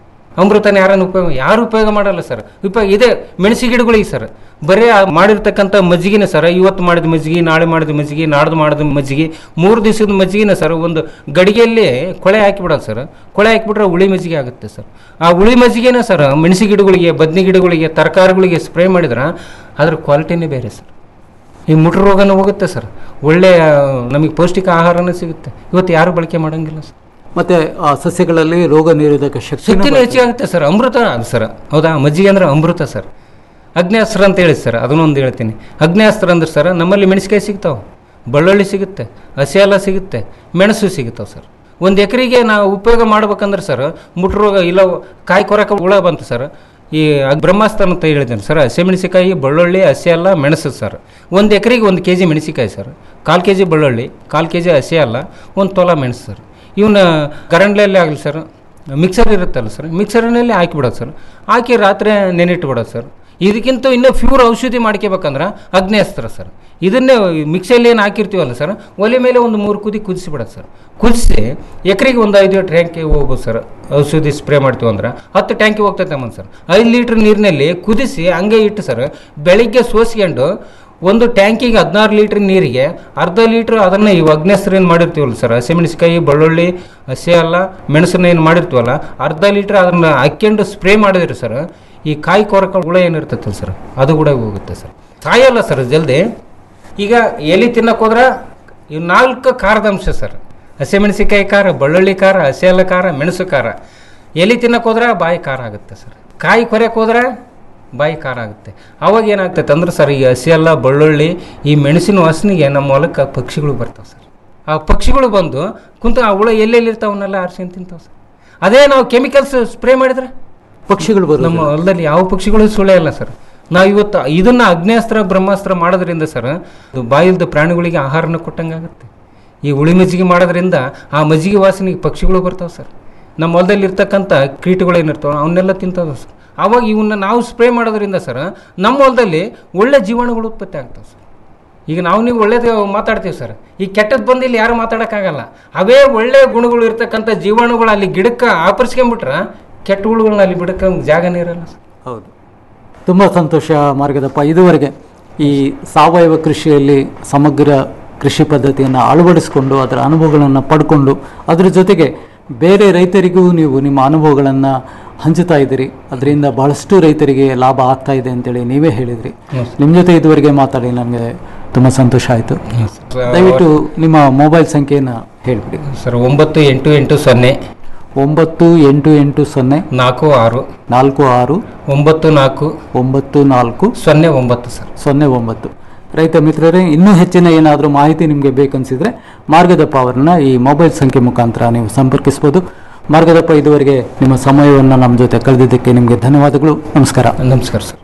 ಅಮೃತನ ಯಾರನ್ನು ಉಪಯೋಗ ಯಾರು ಉಪಯೋಗ ಮಾಡಲ್ಲ ಸರ್ ಉಪಯೋಗ ಇದೆ ಮೆಣಸಿ ಗಿಡಗಳಿಗೆ ಸರ್ ಬರೀ ಆ ಮಾಡಿರ್ತಕ್ಕಂಥ ಮಜ್ಜಿಗೆನ ಸರ್ ಇವತ್ತು ಮಾಡಿದ ಮಜ್ಜಿಗೆ ನಾಳೆ ಮಾಡಿದ ಮಜ್ಜಿಗೆ ನಾಡ್ದು ಮಾಡಿದ ಮಜ್ಜಿಗೆ ಮೂರು ದಿವಸದ ಮಜ್ಜಿಗೆನ ಸರ್ ಒಂದು ಗಡಿಗೆಯಲ್ಲಿ ಕೊಳೆ ಹಾಕಿಬಿಡೋದು ಸರ್ ಕೊಳೆ ಹಾಕಿಬಿಟ್ರೆ ಹುಳಿ ಮಜ್ಜಿಗೆ ಆಗುತ್ತೆ ಸರ್ ಆ ಹುಳಿ ಮಜ್ಜಿಗೆನ ಸರ್ ಮೆಣಸಿ ಗಿಡಗಳಿಗೆ ಬದ್ನಿ ಗಿಡಗಳಿಗೆ ತರಕಾರಿಗಳಿಗೆ ಸ್ಪ್ರೇ ಮಾಡಿದ್ರೆ ಅದ್ರ ಕ್ವಾಲಿಟಿನೇ ಬೇರೆ ಸರ್ ಈ ಮುಟ್ರ ರೋಗನೂ ಹೋಗುತ್ತೆ ಸರ್ ಒಳ್ಳೆಯ ನಮಗೆ ಪೌಷ್ಟಿಕ ಆಹಾರನೂ ಸಿಗುತ್ತೆ ಇವತ್ತು ಯಾರು ಬಳಕೆ ಮಾಡಂಗಿಲ್ಲ ಸರ್ ಮತ್ತೆ ಆ ಸಸ್ಯಗಳಲ್ಲಿ ರೋಗ ನಿರೋಧಕ ಶಕ್ತಿ ಶಕ್ತಿನೂ ಹೆಚ್ಚಾಗುತ್ತೆ ಸರ್ ಅಮೃತ ಅದು ಸರ್ ಹೌದಾ ಮಜ್ಜಿಗೆ ಅಂದ್ರೆ ಅಮೃತ ಸರ್ ಅಗ್ನ್ಯಾಸ್ತ್ರ ಅಂತ ಹೇಳಿ ಸರ್ ಅದನ್ನೊಂದು ಹೇಳ್ತೀನಿ ಅಗ್ನ್ಯಾಸ್ತ್ರ ಅಂದ್ರೆ ಸರ್ ನಮ್ಮಲ್ಲಿ ಮೆಣಸಿಕಾಯಿ ಸಿಗ್ತಾವೆ ಬೆಳ್ಳುಳ್ಳಿ ಸಿಗುತ್ತೆ ಹಸಿಯೆಲ್ಲ ಸಿಗುತ್ತೆ ಮೆಣಸು ಸಿಗುತ್ತಾವೆ ಸರ್ ಒಂದು ಎಕರೆಗೆ ನಾವು ಉಪಯೋಗ ಮಾಡ್ಬೇಕಂದ್ರೆ ಸರ್ ಮುಟ್ರೋಗ ಇಲ್ಲ ಕಾಯಿ ಕೊರಕ ಹುಳ ಬಂತು ಸರ್ ಈ ಅಗ್- ಬ್ರಹ್ಮಾಸ್ತ್ರ ಅಂತ ಹೇಳಿದ್ದೇನೆ ಸರ್ ಹಸಿಮೆಣಸಿಕಾಯಿ ಬೆಳ್ಳುಳ್ಳಿ ಹಸಿ ಅಲ್ಲ ಮೆಣಸು ಸರ್ ಒಂದು ಎಕರೆಗೆ ಒಂದು ಕೆ ಜಿ ಮೆಣಸಿಕಾಯಿ ಸರ್ ಕಾಲು ಕೆ ಜಿ ಬೆಳ್ಳುಳ್ಳಿ ಕಾಲು ಕೆ ಜಿ ಹಸಿ ಅಲ್ಲ ಒಂದು ತೊಲ ಮೆಣಸು ಸರ್ ಇವನ್ನ ಕರಂಡ್ಲಲ್ಲಿ ಆಗಲಿ ಸರ್ ಮಿಕ್ಸರ್ ಇರುತ್ತಲ್ಲ ಸರ್ ಮಿಕ್ಸರ್ನಲ್ಲಿ ಹಾಕಿಬಿಡೋದು ಸರ್ ಹಾಕಿ ರಾತ್ರಿ ನೆನಿಟ್ಬಿಡೋದು ಸರ್ ಇದಕ್ಕಿಂತ ಇನ್ನೂ ಪ್ಯೂರ್ ಔಷಧಿ ಮಾಡ್ಕೋಬೇಕಂದ್ರೆ ಅಗ್ನೇಸ್ತ್ರ ಸರ್ ಇದನ್ನೇ ಮಿಕ್ಸಿಯಲ್ಲಿ ಏನು ಹಾಕಿರ್ತೀವಲ್ಲ ಸರ್ ಒಲೆ ಮೇಲೆ ಒಂದು ಮೂರು ಕುದಿ ಕುದಿಸಿಬಿಡೋದು ಸರ್ ಕುದಿಸಿ ಎಕರೆಗೆ ಒಂದು ಐದು ಟ್ಯಾಂಕಿ ಹೋಗ್ಬೋದು ಸರ್ ಔಷಧಿ ಸ್ಪ್ರೇ ಮಾಡ್ತೀವಿ ಅಂದ್ರೆ ಹತ್ತು ಟ್ಯಾಂಕಿ ಹೋಗ್ತೈತೆ ಅಮ್ಮ ಸರ್ ಐದು ಲೀಟ್ರ್ ನೀರಿನಲ್ಲಿ ಕುದಿಸಿ ಹಂಗೆ ಇಟ್ಟು ಸರ್ ಬೆಳಿಗ್ಗೆ ಸೋಸ್ಕೊಂಡು ಒಂದು ಟ್ಯಾಂಕಿಗೆ ಹದಿನಾರು ಲೀಟ್ರ್ ನೀರಿಗೆ ಅರ್ಧ ಲೀಟ್ರ್ ಅದನ್ನು ಈ ಅಗ್ನೇಸ್ತ್ರ ಏನು ಮಾಡಿರ್ತೀವಲ್ಲ ಸರ್ ಹಸಿಮೆಣಸಿಕಾಯಿ ಬೆಳ್ಳುಳ್ಳಿ ಹಸಿ ಅಲ್ಲ ಮೆಣಸನ್ನ ಏನು ಮಾಡಿರ್ತೀವಲ್ಲ ಅರ್ಧ ಲೀಟ್ರ್ ಅದನ್ನು ಹಾಕ್ಕೊಂಡು ಸ್ಪ್ರೇ ಮಾಡಿದ್ರಿ ಸರ್ ಈ ಕಾಯಿ ಕೊರಕ ಹುಳ ಏನಿರ್ತೈತಲ್ಲ ಸರ್ ಅದು ಕೂಡ ಹೋಗುತ್ತೆ ಸರ್ ಸಾಯಲ್ಲ ಸರ್ ಜಲ್ದಿ ಈಗ ಎಲೆ ತಿನ್ನಕ್ಕೆ ಹೋದ್ರೆ ಇವು ನಾಲ್ಕು ಖಾರದ ಅಂಶ ಸರ್ ಹಸಿಮೆಣಸಿಕಾಯಿ ಖಾರ ಬೆಳ್ಳುಳ್ಳಿ ಖಾರ ಹಸಿ ಅಲ್ಲ ಖಾರ ಮೆಣಸು ಖಾರ ಎಲೆ ತಿನ್ನಕ್ಕೆ ಹೋದ್ರೆ ಬಾಯಿ ಖಾರ ಆಗುತ್ತೆ ಸರ್ ಕಾಯಿ ಕೊರೆಯಕ್ಕೆ ಹೋದ್ರೆ ಬಾಯಿ ಖಾರ ಆಗುತ್ತೆ ಅವಾಗ ಏನಾಗ್ತೈತೆ ಅಂದ್ರೆ ಸರ್ ಈ ಹಸಿ ಎಲ್ಲ ಬೆಳ್ಳುಳ್ಳಿ ಈ ಮೆಣಸಿನ ವಾಸನೆಗೆ ನಮ್ಮ ಹೊಲಕ್ಕೆ ಪಕ್ಷಿಗಳು ಬರ್ತಾವೆ ಸರ್ ಆ ಪಕ್ಷಿಗಳು ಬಂದು ಕುಂತ ಆ ಹುಳ ಎಲ್ಲೆಲ್ಲಿ ಇರ್ತಾವನ್ನೆಲ್ಲ ಆರಿಸ್ಕೊಂಡು ತಿಂತಾವೆ ಸರ್ ಅದೇ ನಾವು ಕೆಮಿಕಲ್ಸ್ ಸ್ಪ್ರೇ ಮಾಡಿದ್ರೆ ಪಕ್ಷಿಗಳು ಬರೋದಿಲ್ಲ. ನಮ್ಮ ಹೊಲದಲ್ಲಿ ಯಾವ ಪಕ್ಷಿಗಳು ಸುಳಿಯಲ್ಲ ಸರ್ ನಾವು ಇವತ್ತು ಇದನ್ನ ಅಗ್ನೇಸ್ತ್ರ ಬ್ರಹ್ಮಾಸ್ತ್ರ ಮಾಡೋದ್ರಿಂದ ಸರ್ ಅದು ಬಾಯಿಲ್ದ ಪ್ರಾಣಿಗಳಿಗೆ ಆಹಾರನ ಕೊಟ್ಟಂಗಾಗುತ್ತೆ ಈ ಉಳಿ ಮಜ್ಜಿಗೆ ಮಾಡೋದ್ರಿಂದ ಆ ಮಜ್ಜಿಗೆ ವಾಸನೆಗೆ ಪಕ್ಷಿಗಳು ಬರ್ತಾವೆ ಸರ್ ನಮ್ಮ ಹೊಲದಲ್ಲಿ ಇರ್ತಕ್ಕಂಥ ಕೀಟಗಳು ಏನಿರ್ತಾವೆ ಅವನ್ನೆಲ್ಲ ತಿಂತಾವೆ ಸರ್ ಆವಾಗ ಇವನ್ನ ನಾವು ಸ್ಪ್ರೇ ಮಾಡೋದ್ರಿಂದ ಸರ್ ನಮ್ಮ ಹೊಲದಲ್ಲಿ ಒಳ್ಳೆ ಜೀವಾಣುಗಳು ಉತ್ಪತ್ತಿ ಆಗ್ತಾವೆ ಸರ್ ಈಗ ನಾವು ನೀವು ಒಳ್ಳೇದು ಮಾತಾಡ್ತೀವಿ ಸರ್ ಈ ಕೆಟ್ಟದ್ದು ಬಂದು ಇಲ್ಲಿ ಯಾರು ಮಾತಾಡೋಕ್ಕಾಗಲ್ಲ ಅವೇ ಒಳ್ಳೆ ಗುಣಗಳು ಇರ್ತಕ್ಕಂಥ ಜೀವಾಣುಗಳು ಅಲ್ಲಿ ಗಿಡಕ್ಕೆ ಆಪರಿಸ್ಕೊಂಡ್ಬಿಟ್ರೆ ಕೆಟ್ಟ ಹುಳುಗಳನ್ನ ಅಲ್ಲಿ ಬಿಡಕ್ಕೆ ಜಾಗನೇ ಇರಲ್ಲ ಸರ್ ಹೌದು ತುಂಬ ಸಂತೋಷ ಮಾರ್ಗದಪ್ಪ ಇದುವರೆಗೆ ಈ ಸಾವಯವ ಕೃಷಿಯಲ್ಲಿ ಸಮಗ್ರ ಕೃಷಿ ಪದ್ಧತಿಯನ್ನು ಅಳವಡಿಸಿಕೊಂಡು ಅದರ ಅನುಭವಗಳನ್ನು ಪಡ್ಕೊಂಡು ಅದರ ಜೊತೆಗೆ ಬೇರೆ ರೈತರಿಗೂ ನೀವು ನಿಮ್ಮ ಅನುಭವಗಳನ್ನು ಹಂಚುತ್ತಾ ಇದ್ದೀರಿ ಅದರಿಂದ ಬಹಳಷ್ಟು ರೈತರಿಗೆ ಲಾಭ ಆಗ್ತಾ ಇದೆ ಅಂತೇಳಿ ನೀವೇ ಹೇಳಿದ್ರಿ ನಿಮ್ಮ ಜೊತೆ ಇದುವರೆಗೆ ಮಾತಾಡಿ ನನಗೆ ತುಂಬ ಸಂತೋಷ ಆಯಿತು ದಯವಿಟ್ಟು ನಿಮ್ಮ ಮೊಬೈಲ್ ಸಂಖ್ಯೆಯನ್ನು ಹೇಳಿಬಿಡಿ ಸರ್ ಒಂಬತ್ತು ಎಂಟು ಎಂಟು ಸೊನ್ನೆ ಒಂಬತ್ತು ಎಂಟು ಎಂಟು ಸೊನ್ನೆ ನಾಲ್ಕು ಆರು ನಾಲ್ಕು ಆರು ಒಂಬತ್ತು ನಾಲ್ಕು ಒಂಬತ್ತು ನಾಲ್ಕು ಸೊನ್ನೆ ಒಂಬತ್ತು ಸರ್ ಸೊನ್ನೆ ಒಂಬತ್ತು ರೈತ ಮಿತ್ರರೇ ಇನ್ನೂ ಹೆಚ್ಚಿನ ಏನಾದರೂ ಮಾಹಿತಿ ನಿಮಗೆ ಬೇಕನ್ಸಿದ್ರೆ ಮಾರ್ಗದಪ್ಪ ಅವರನ್ನ ಈ ಮೊಬೈಲ್ ಸಂಖ್ಯೆ ಮುಖಾಂತರ ನೀವು ಸಂಪರ್ಕಿಸ್ಬೋದು ಮಾರ್ಗದಪ್ಪ ಇದುವರೆಗೆ ನಿಮ್ಮ ಸಮಯವನ್ನು ನಮ್ಮ ಜೊತೆ ಕಳೆದಿದ್ದಕ್ಕೆ ನಿಮಗೆ ಧನ್ಯವಾದಗಳು ನಮಸ್ಕಾರ ನಮಸ್ಕಾರ ಸರ್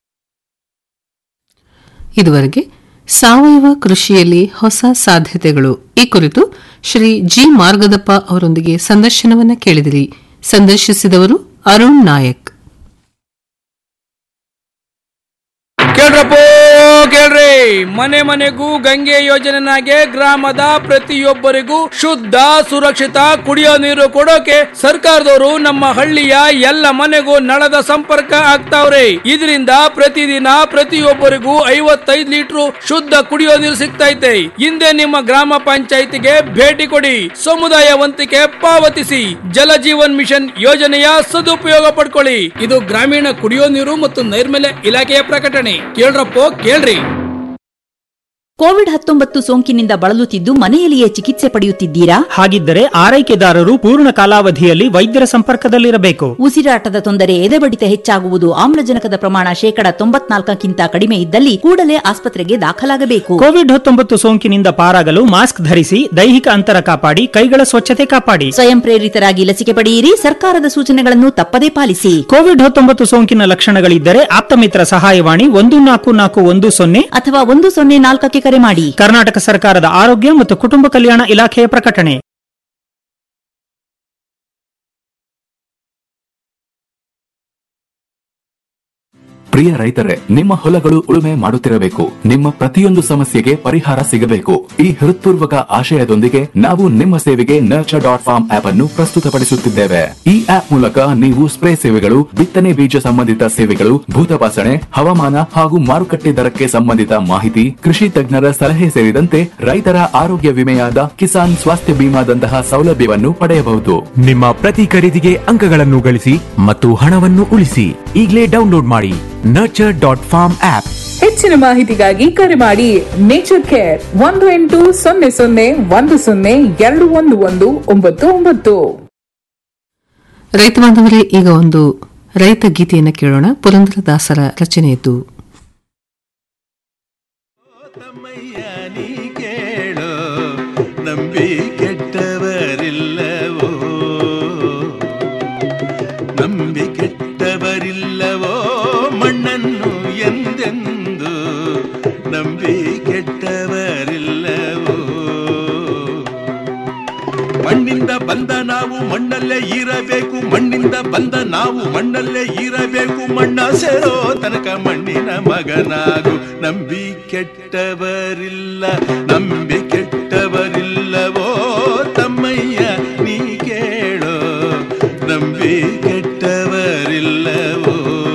ಇದುವರೆಗೆ ಸಾವಯವ ಕೃಷಿಯಲ್ಲಿ ಹೊಸ ಸಾಧ್ಯತೆಗಳು ಈ ಕುರಿತು ಶ್ರೀ ಜಿ ಮಾರ್ಗದಪ್ಪ ಅವರೊಂದಿಗೆ ಸಂದರ್ಶನವನ್ನ ಕೇಳಿದಿರಿ ಸಂದರ್ಶಿಸಿದವರು ಅರುಣ್ ನಾಯಕ್ ಕೇಳ್ರಪ್ಪೋ ಕೇಳ್ರಿ ಮನೆ ಮನೆಗೂ ಗಂಗೆ ಯೋಜನೆನಾಗೆ ಗ್ರಾಮದ ಪ್ರತಿಯೊಬ್ಬರಿಗೂ ಶುದ್ಧ ಸುರಕ್ಷಿತ ಕುಡಿಯೋ ನೀರು ಕೊಡೋಕೆ ಸರ್ಕಾರದವರು ನಮ್ಮ ಹಳ್ಳಿಯ ಎಲ್ಲ ಮನೆಗೂ ನಳದ ಸಂಪರ್ಕ ಆಗ್ತಾವ್ರೆ ಇದರಿಂದ ಪ್ರತಿದಿನ ಪ್ರತಿಯೊಬ್ಬರಿಗೂ ಐವತ್ತೈದು ಲೀಟರ್ ಶುದ್ಧ ಕುಡಿಯೋ ನೀರು ಸಿಗ್ತೈತೆ ಹಿಂದೆ ನಿಮ್ಮ ಗ್ರಾಮ ಪಂಚಾಯಿತಿಗೆ ಭೇಟಿ ಕೊಡಿ ಸಮುದಾಯ ವಂತಿಕೆ ಪಾವತಿಸಿ ಜಲ ಜೀವನ್ ಮಿಷನ್ ಯೋಜನೆಯ ಸದುಪಯೋಗ ಪಡ್ಕೊಳ್ಳಿ ಇದು ಗ್ರಾಮೀಣ ಕುಡಿಯೋ ನೀರು ಮತ್ತು ನೈರ್ಮಲ್ಯ ಇಲಾಖೆಯ ಪ್ರಕಟಣೆ ಕೇಳ್ರಪ್ಪೋ ಕೇಳ್ರಿ ಕೋವಿಡ್ ಹತ್ತೊಂಬತ್ತು ಸೋಂಕಿನಿಂದ ಬಳಲುತ್ತಿದ್ದು ಮನೆಯಲ್ಲಿಯೇ ಚಿಕಿತ್ಸೆ ಪಡೆಯುತ್ತಿದ್ದೀರಾ ಹಾಗಿದ್ದರೆ ಆರೈಕೆದಾರರು ಪೂರ್ಣ ಕಾಲಾವಧಿಯಲ್ಲಿ ವೈದ್ಯರ ಸಂಪರ್ಕದಲ್ಲಿರಬೇಕು ಉಸಿರಾಟದ ತೊಂದರೆ ಎದೆಬಡಿತ ಹೆಚ್ಚಾಗುವುದು ಆಮ್ಲಜನಕದ ಪ್ರಮಾಣ ಶೇಕಡ ತೊಂಬತ್ನಾಲ್ಕಕ್ಕಿಂತ ಕಡಿಮೆ ಇದ್ದಲ್ಲಿ ಕೂಡಲೇ ಆಸ್ಪತ್ರೆಗೆ ದಾಖಲಾಗಬೇಕು ಕೋವಿಡ್ ಹತ್ತೊಂಬತ್ತು ಸೋಂಕಿನಿಂದ ಪಾರಾಗಲು ಮಾಸ್ಕ್ ಧರಿಸಿ ದೈಹಿಕ ಅಂತರ ಕಾಪಾಡಿ ಕೈಗಳ ಸ್ವಚ್ಛತೆ ಕಾಪಾಡಿ ಸ್ವಯಂ ಪ್ರೇರಿತರಾಗಿ ಲಸಿಕೆ ಪಡೆಯಿರಿ ಸರ್ಕಾರದ ಸೂಚನೆಗಳನ್ನು ತಪ್ಪದೇ ಪಾಲಿಸಿ ಕೋವಿಡ್ ಹತ್ತೊಂಬತ್ತು ಸೋಂಕಿನ ಲಕ್ಷಣಗಳಿದ್ದರೆ ಆಪ್ತಮಿತ್ರ ಸಹಾಯವಾಣಿ ಒಂದು ನಾಲ್ಕು ನಾಲ್ಕು ಒಂದು ಸೊನ್ನೆ ಅಥವಾ ಒಂದು ಸೊನ್ನೆ ನಾಲ್ಕಕ್ಕೆ ಕರೆ ಮಾಡಿ ಕರ್ನಾಟಕ ಸರ್ಕಾರದ ಆರೋಗ್ಯ ಮತ್ತು ಕುಟುಂಬ ಕಲ್ಯಾಣ ಇಲಾಖೆಯ ಪ್ರಕಟಣೆ ಪ್ರಿಯ ರೈತರೇ ನಿಮ್ಮ ಹೊಲಗಳು ಉಳುಮೆ ಮಾಡುತ್ತಿರಬೇಕು ನಿಮ್ಮ ಪ್ರತಿಯೊಂದು ಸಮಸ್ಯೆಗೆ ಪರಿಹಾರ ಸಿಗಬೇಕು ಈ ಹೃತ್ಪೂರ್ವಕ ಆಶಯದೊಂದಿಗೆ ನಾವು ನಿಮ್ಮ ಸೇವೆಗೆ ನರ್ಚರ್ ಡಾಟ್ ಫಾರ್ಮ್ ಆಪ್ ಅನ್ನು ಪ್ರಸ್ತುತಪಡಿಸುತ್ತಿದ್ದೇವೆ ಈ ಆಪ್ ಮೂಲಕ ನೀವು ಸ್ಪ್ರೇ ಸೇವೆಗಳು ಬಿತ್ತನೆ ಬೀಜ ಸಂಬಂಧಿತ ಸೇವೆಗಳು ಭೂತಪಾಸಣೆ ಹವಾಮಾನ ಹಾಗೂ ಮಾರುಕಟ್ಟೆ ದರಕ್ಕೆ ಸಂಬಂಧಿತ ಮಾಹಿತಿ ಕೃಷಿ ತಜ್ಞರ ಸಲಹೆ ಸೇರಿದಂತೆ ರೈತರ ಆರೋಗ್ಯ ವಿಮೆಯಾದ ಕಿಸಾನ್ ಸ್ವಾಸ್ಥ್ಯ ಬಿಮಾದಂತಹ ಸೌಲಭ್ಯವನ್ನು ಪಡೆಯಬಹುದು ನಿಮ್ಮ ಪ್ರತಿ ಖರೀದಿಗೆ ಅಂಕಗಳನ್ನು ಗಳಿಸಿ ಮತ್ತು ಹಣವನ್ನು ಉಳಿಸಿ ಈಗಲೇ ಡೌನ್ಲೋಡ್ ಮಾಡಿ ನರ್ಚರ್ ಡಾಟ್ ಫಾರ್ಮ್ ಆಪ್ ಹೆಚ್ಚಿನ ಮಾಹಿತಿಗಾಗಿ ಕರೆ ಮಾಡಿ ನೇಚರ್ ಕೇರ್ ಒಂದು ಎಂಟು ಸೊನ್ನೆ ಸೊನ್ನೆ ಒಂದು ಸೊನ್ನೆ ಎರಡು ಒಂದು ಒಂದು ಒಂಬತ್ತು ಒಂಬತ್ತು ರೈತ ಬಾಂಧವರೇ ಈಗ ಒಂದು ರೈತ ಗೀತೆಯನ್ನು ಕೇಳೋಣ ಪುರಂದರದಾಸರ ರಚನೆಯಿದ್ದು ಕೇಳೋ ನಂಬಿ ಕೆಟ್ಟವರಿಲ್ಲವೋ ನಂಬಿ ಕೆಟ್ಟವರಿಲ್ಲವೋ ಮಣ್ಣನ್ನು ಎಂದೆಂದು ನಂಬಿ ಕೆಟ್ಟವರಿಲ್ಲವೋ ಮಣ್ಣಿಂದ ಬಂದ ನಾವು ಮಣ್ಣಲ್ಲೇ ಇರಬೇಕು ಮಣ್ಣಿಂದ ಬಂದ ನಾವು ಮಣ್ಣಲ್ಲೇ ಇರಬೇಕು ಮಣ್ಣ ಸೇರೋ ತನಕ ಮಣ್ಣಿನ ಮಗನಾಗು ನಂಬಿ ಕೆಟ್ಟವರಿಲ್ಲ ನಂಬಿ ಕೆಟ್ಟವರಿಲ್ಲವೋ ತಮ್ಮಯ್ಯ ನೀ ಕೇಳೋ ನಂಬಿ ಕೆಟ್ಟವರಿಲ್ಲವೋ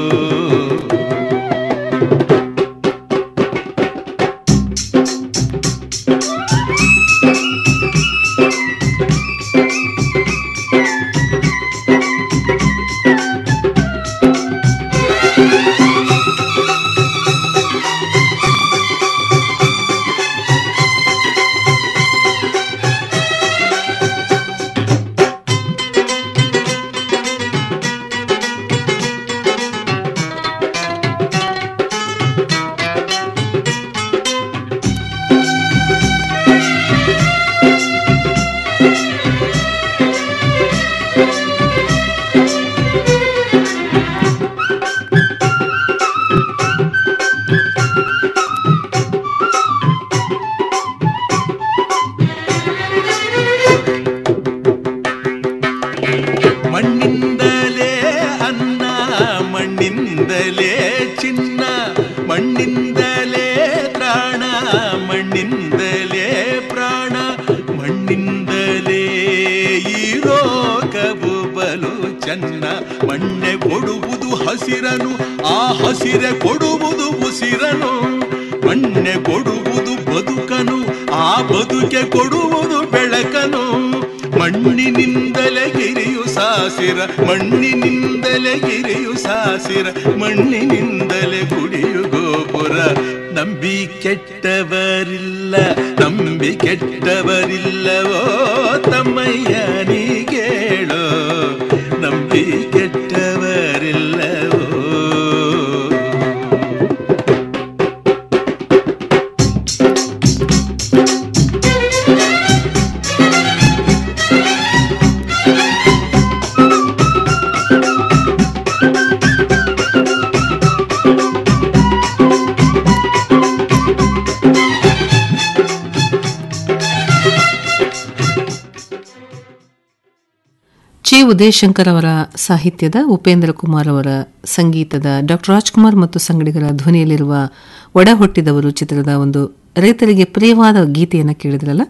ಮಣ್ಣಿಂದಲೇ ಅನ್ನ ಮಣ್ಣಿಂದಲೇ ಚಿನ್ನ ಮಣ್ಣಿಂದಲೇ ತ್ರಾಣ ಮಣ್ಣಿಂದಲೇ ಪ್ರಾಣ ಮಣ್ಣಿಂದಲೇ ಈ ರೋಗವು ಬಲು ಚೆನ್ನ ಮಣ್ಣೆ ಕೊಡುವುದು ಹಸಿರನು ಆ ಹಸಿರೆ ಕೊಡುವುದು ಉಸಿರನು ಮಣ್ಣೆ ಕೊಡುವುದು ಬದುಕನು ಆ ಬದುಕೆ ಕೊಡುವುದು ಬೆಳಕನು ಮಣ್ಣಿನಿಂದಲೇ ಗಿರಿಯು ಸಾಸಿರ ಮಣ್ಣಿನಿಂದಲೇ ಗಿರಿಯು ಸಾಸಿರ ಮಣ್ಣಿನಿಂದಲೇ ಗುಡಿಯು ಗೋಪುರ ನಂಬಿ ಕೆಟ್ಟವರಿಲ್ಲ ನಂಬಿ ಕೆಟ್ಟವರಿಲ್ಲವೋ ತಮ್ಮಯ್ಯ ನೀ ಕೇಳೋ ನಂಬಿ ಕೆಟ್ಟವರಿಲ್ಲವೋ ಚಿ ಉದಯಶಂಕರ್ ಅವರ ಸಾಹಿತ್ಯದ ಉಪೇಂದ್ರ ಕುಮಾರ್ ಅವರ ಸಂಗೀತದ ಡಾಕ್ಟರ್ ರಾಜ್ಕುಮಾರ್ ಮತ್ತು ಸಂಗಡಿಗರ ಧ್ವನಿಯಲ್ಲಿರುವ ಒಡ ಹುಟ್ಟಿದವರು ಚಿತ್ರದ ಒಂದು ರೈತರಿಗೆ ಪ್ರಿಯವಾದ ಗೀತೆಯನ್ನು ಕೇಳಿದ್ರಲ್ಲ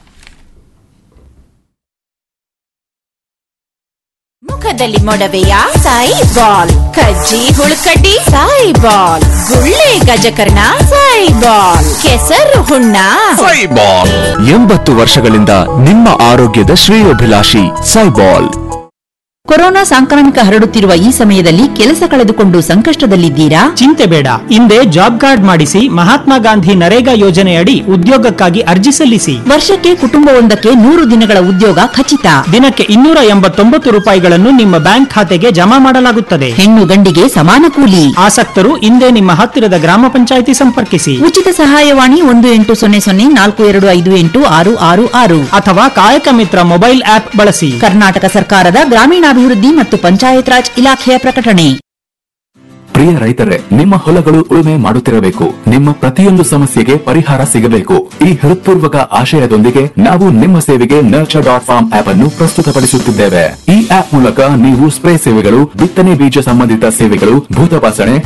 ಮುಖದಲ್ಲಿ ಮೊಡವೆಯ ಸಾಯಿ ಬಾಲ್ ಕಜ್ಜಿ ಹುಳುಕಡ್ಡಿ ಸಾಯಿ ಬಾಲ್ ಗುಳ್ಳೆ ಗಜಕರ್ಣ ಸಾಯಿ ಬಾಲ್ ಕೆಸರು ಹುಣ್ಣ ಸೈಬಾಲ್ ಎಂಬತ್ತು ವರ್ಷಗಳಿಂದ ನಿಮ್ಮ ಆರೋಗ್ಯದ ಶ್ರೇಯೋಭಿಲಾಷಿ ಸೈಬಾಲ್ ಕೊರೋನಾ ಸಾಂಕ್ರಾಮಿಕ ಹರಡುತ್ತಿರುವ ಈ ಸಮಯದಲ್ಲಿ ಕೆಲಸ ಕಳೆದುಕೊಂಡು ಸಂಕಷ್ಟದಲ್ಲಿದ್ದೀರಾ ಚಿಂತೆ ಬೇಡ ಹಿಂದೆ ಜಾಬ್ ಕಾರ್ಡ್ ಮಾಡಿಸಿ ಮಹಾತ್ಮ ಗಾಂಧಿ ನರೇಗಾ ಯೋಜನೆಯಡಿ ಉದ್ಯೋಗಕ್ಕಾಗಿ ಅರ್ಜಿ ಸಲ್ಲಿಸಿ ವರ್ಷಕ್ಕೆ ಕುಟುಂಬವೊಂದಕ್ಕೆ ನೂರು ದಿನಗಳ ಉದ್ಯೋಗ ಖಚಿತ ದಿನಕ್ಕೆ ಇನ್ನೂರ ಎಂಬತ್ತೊಂಬತ್ತು ರೂಪಾಯಿಗಳನ್ನು ನಿಮ್ಮ ಬ್ಯಾಂಕ್ ಖಾತೆಗೆ ಜಮಾ ಮಾಡಲಾಗುತ್ತದೆ ಹೆಣ್ಣು ಗಂಡಿಗೆ ಸಮಾನ ಕೂಲಿ ಆಸಕ್ತರು ಹಿಂದೆ ನಿಮ್ಮ ಹತ್ತಿರದ ಗ್ರಾಮ ಪಂಚಾಯಿತಿ ಸಂಪರ್ಕಿಸಿ ಉಚಿತ ಸಹಾಯವಾಣಿ ಒಂದು ಎಂಟು ಸೊನ್ನೆ ಸೊನ್ನೆ ನಾಲ್ಕು ಎರಡು ಐದು ಎಂಟು ಆರು ಆರು ಆರು ಅಥವಾ ಕಾಯಕ ಮಿತ್ರ ಮೊಬೈಲ್ ಆಪ್ ಬಳಸಿ ಕರ್ನಾಟಕ ಸರ್ಕಾರದ ಗ್ರಾಮೀಣಾಭಿವೃದ್ಧಿ ಮತ್ತು ಪಂಚಾಯತ್ ರಾಜ್ ಇಲಾಖೆಯ ಪ್ರಕಟಣೆ ಪ್ರಿಯ ರೈತರೇ ನಿಮ್ಮ ಹೊಲಗಳು ಉಳುಮೆ ಮಾಡುತ್ತಿರಬೇಕು ನಿಮ್ಮ ಪ್ರತಿಯೊಂದು ಸಮಸ್ಯೆಗೆ ಪರಿಹಾರ ಸಿಗಬೇಕು ಈ ಹೃತ್ಪೂರ್ವಕ ಆಶಯದೊಂದಿಗೆ ನಾವು ನಿಮ್ಮ ಸೇವೆಗೆ ನರ್ಚರ್ ಡಾಟ್ ಫಾರ್ಮ್ ಆಪ್ ಅನ್ನು ಪ್ರಸ್ತುತಪಡಿಸುತ್ತಿದ್ದೇವೆ ಈ ಆಪ್ ಮೂಲಕ ನೀವು ಸ್ಪ್ರೇ ಸೇವೆಗಳು ಬಿತ್ತನೆ ಬೀಜ ಸಂಬಂಧಿತ ಸೇವೆಗಳು ಭೂತಪಾಸಣೆ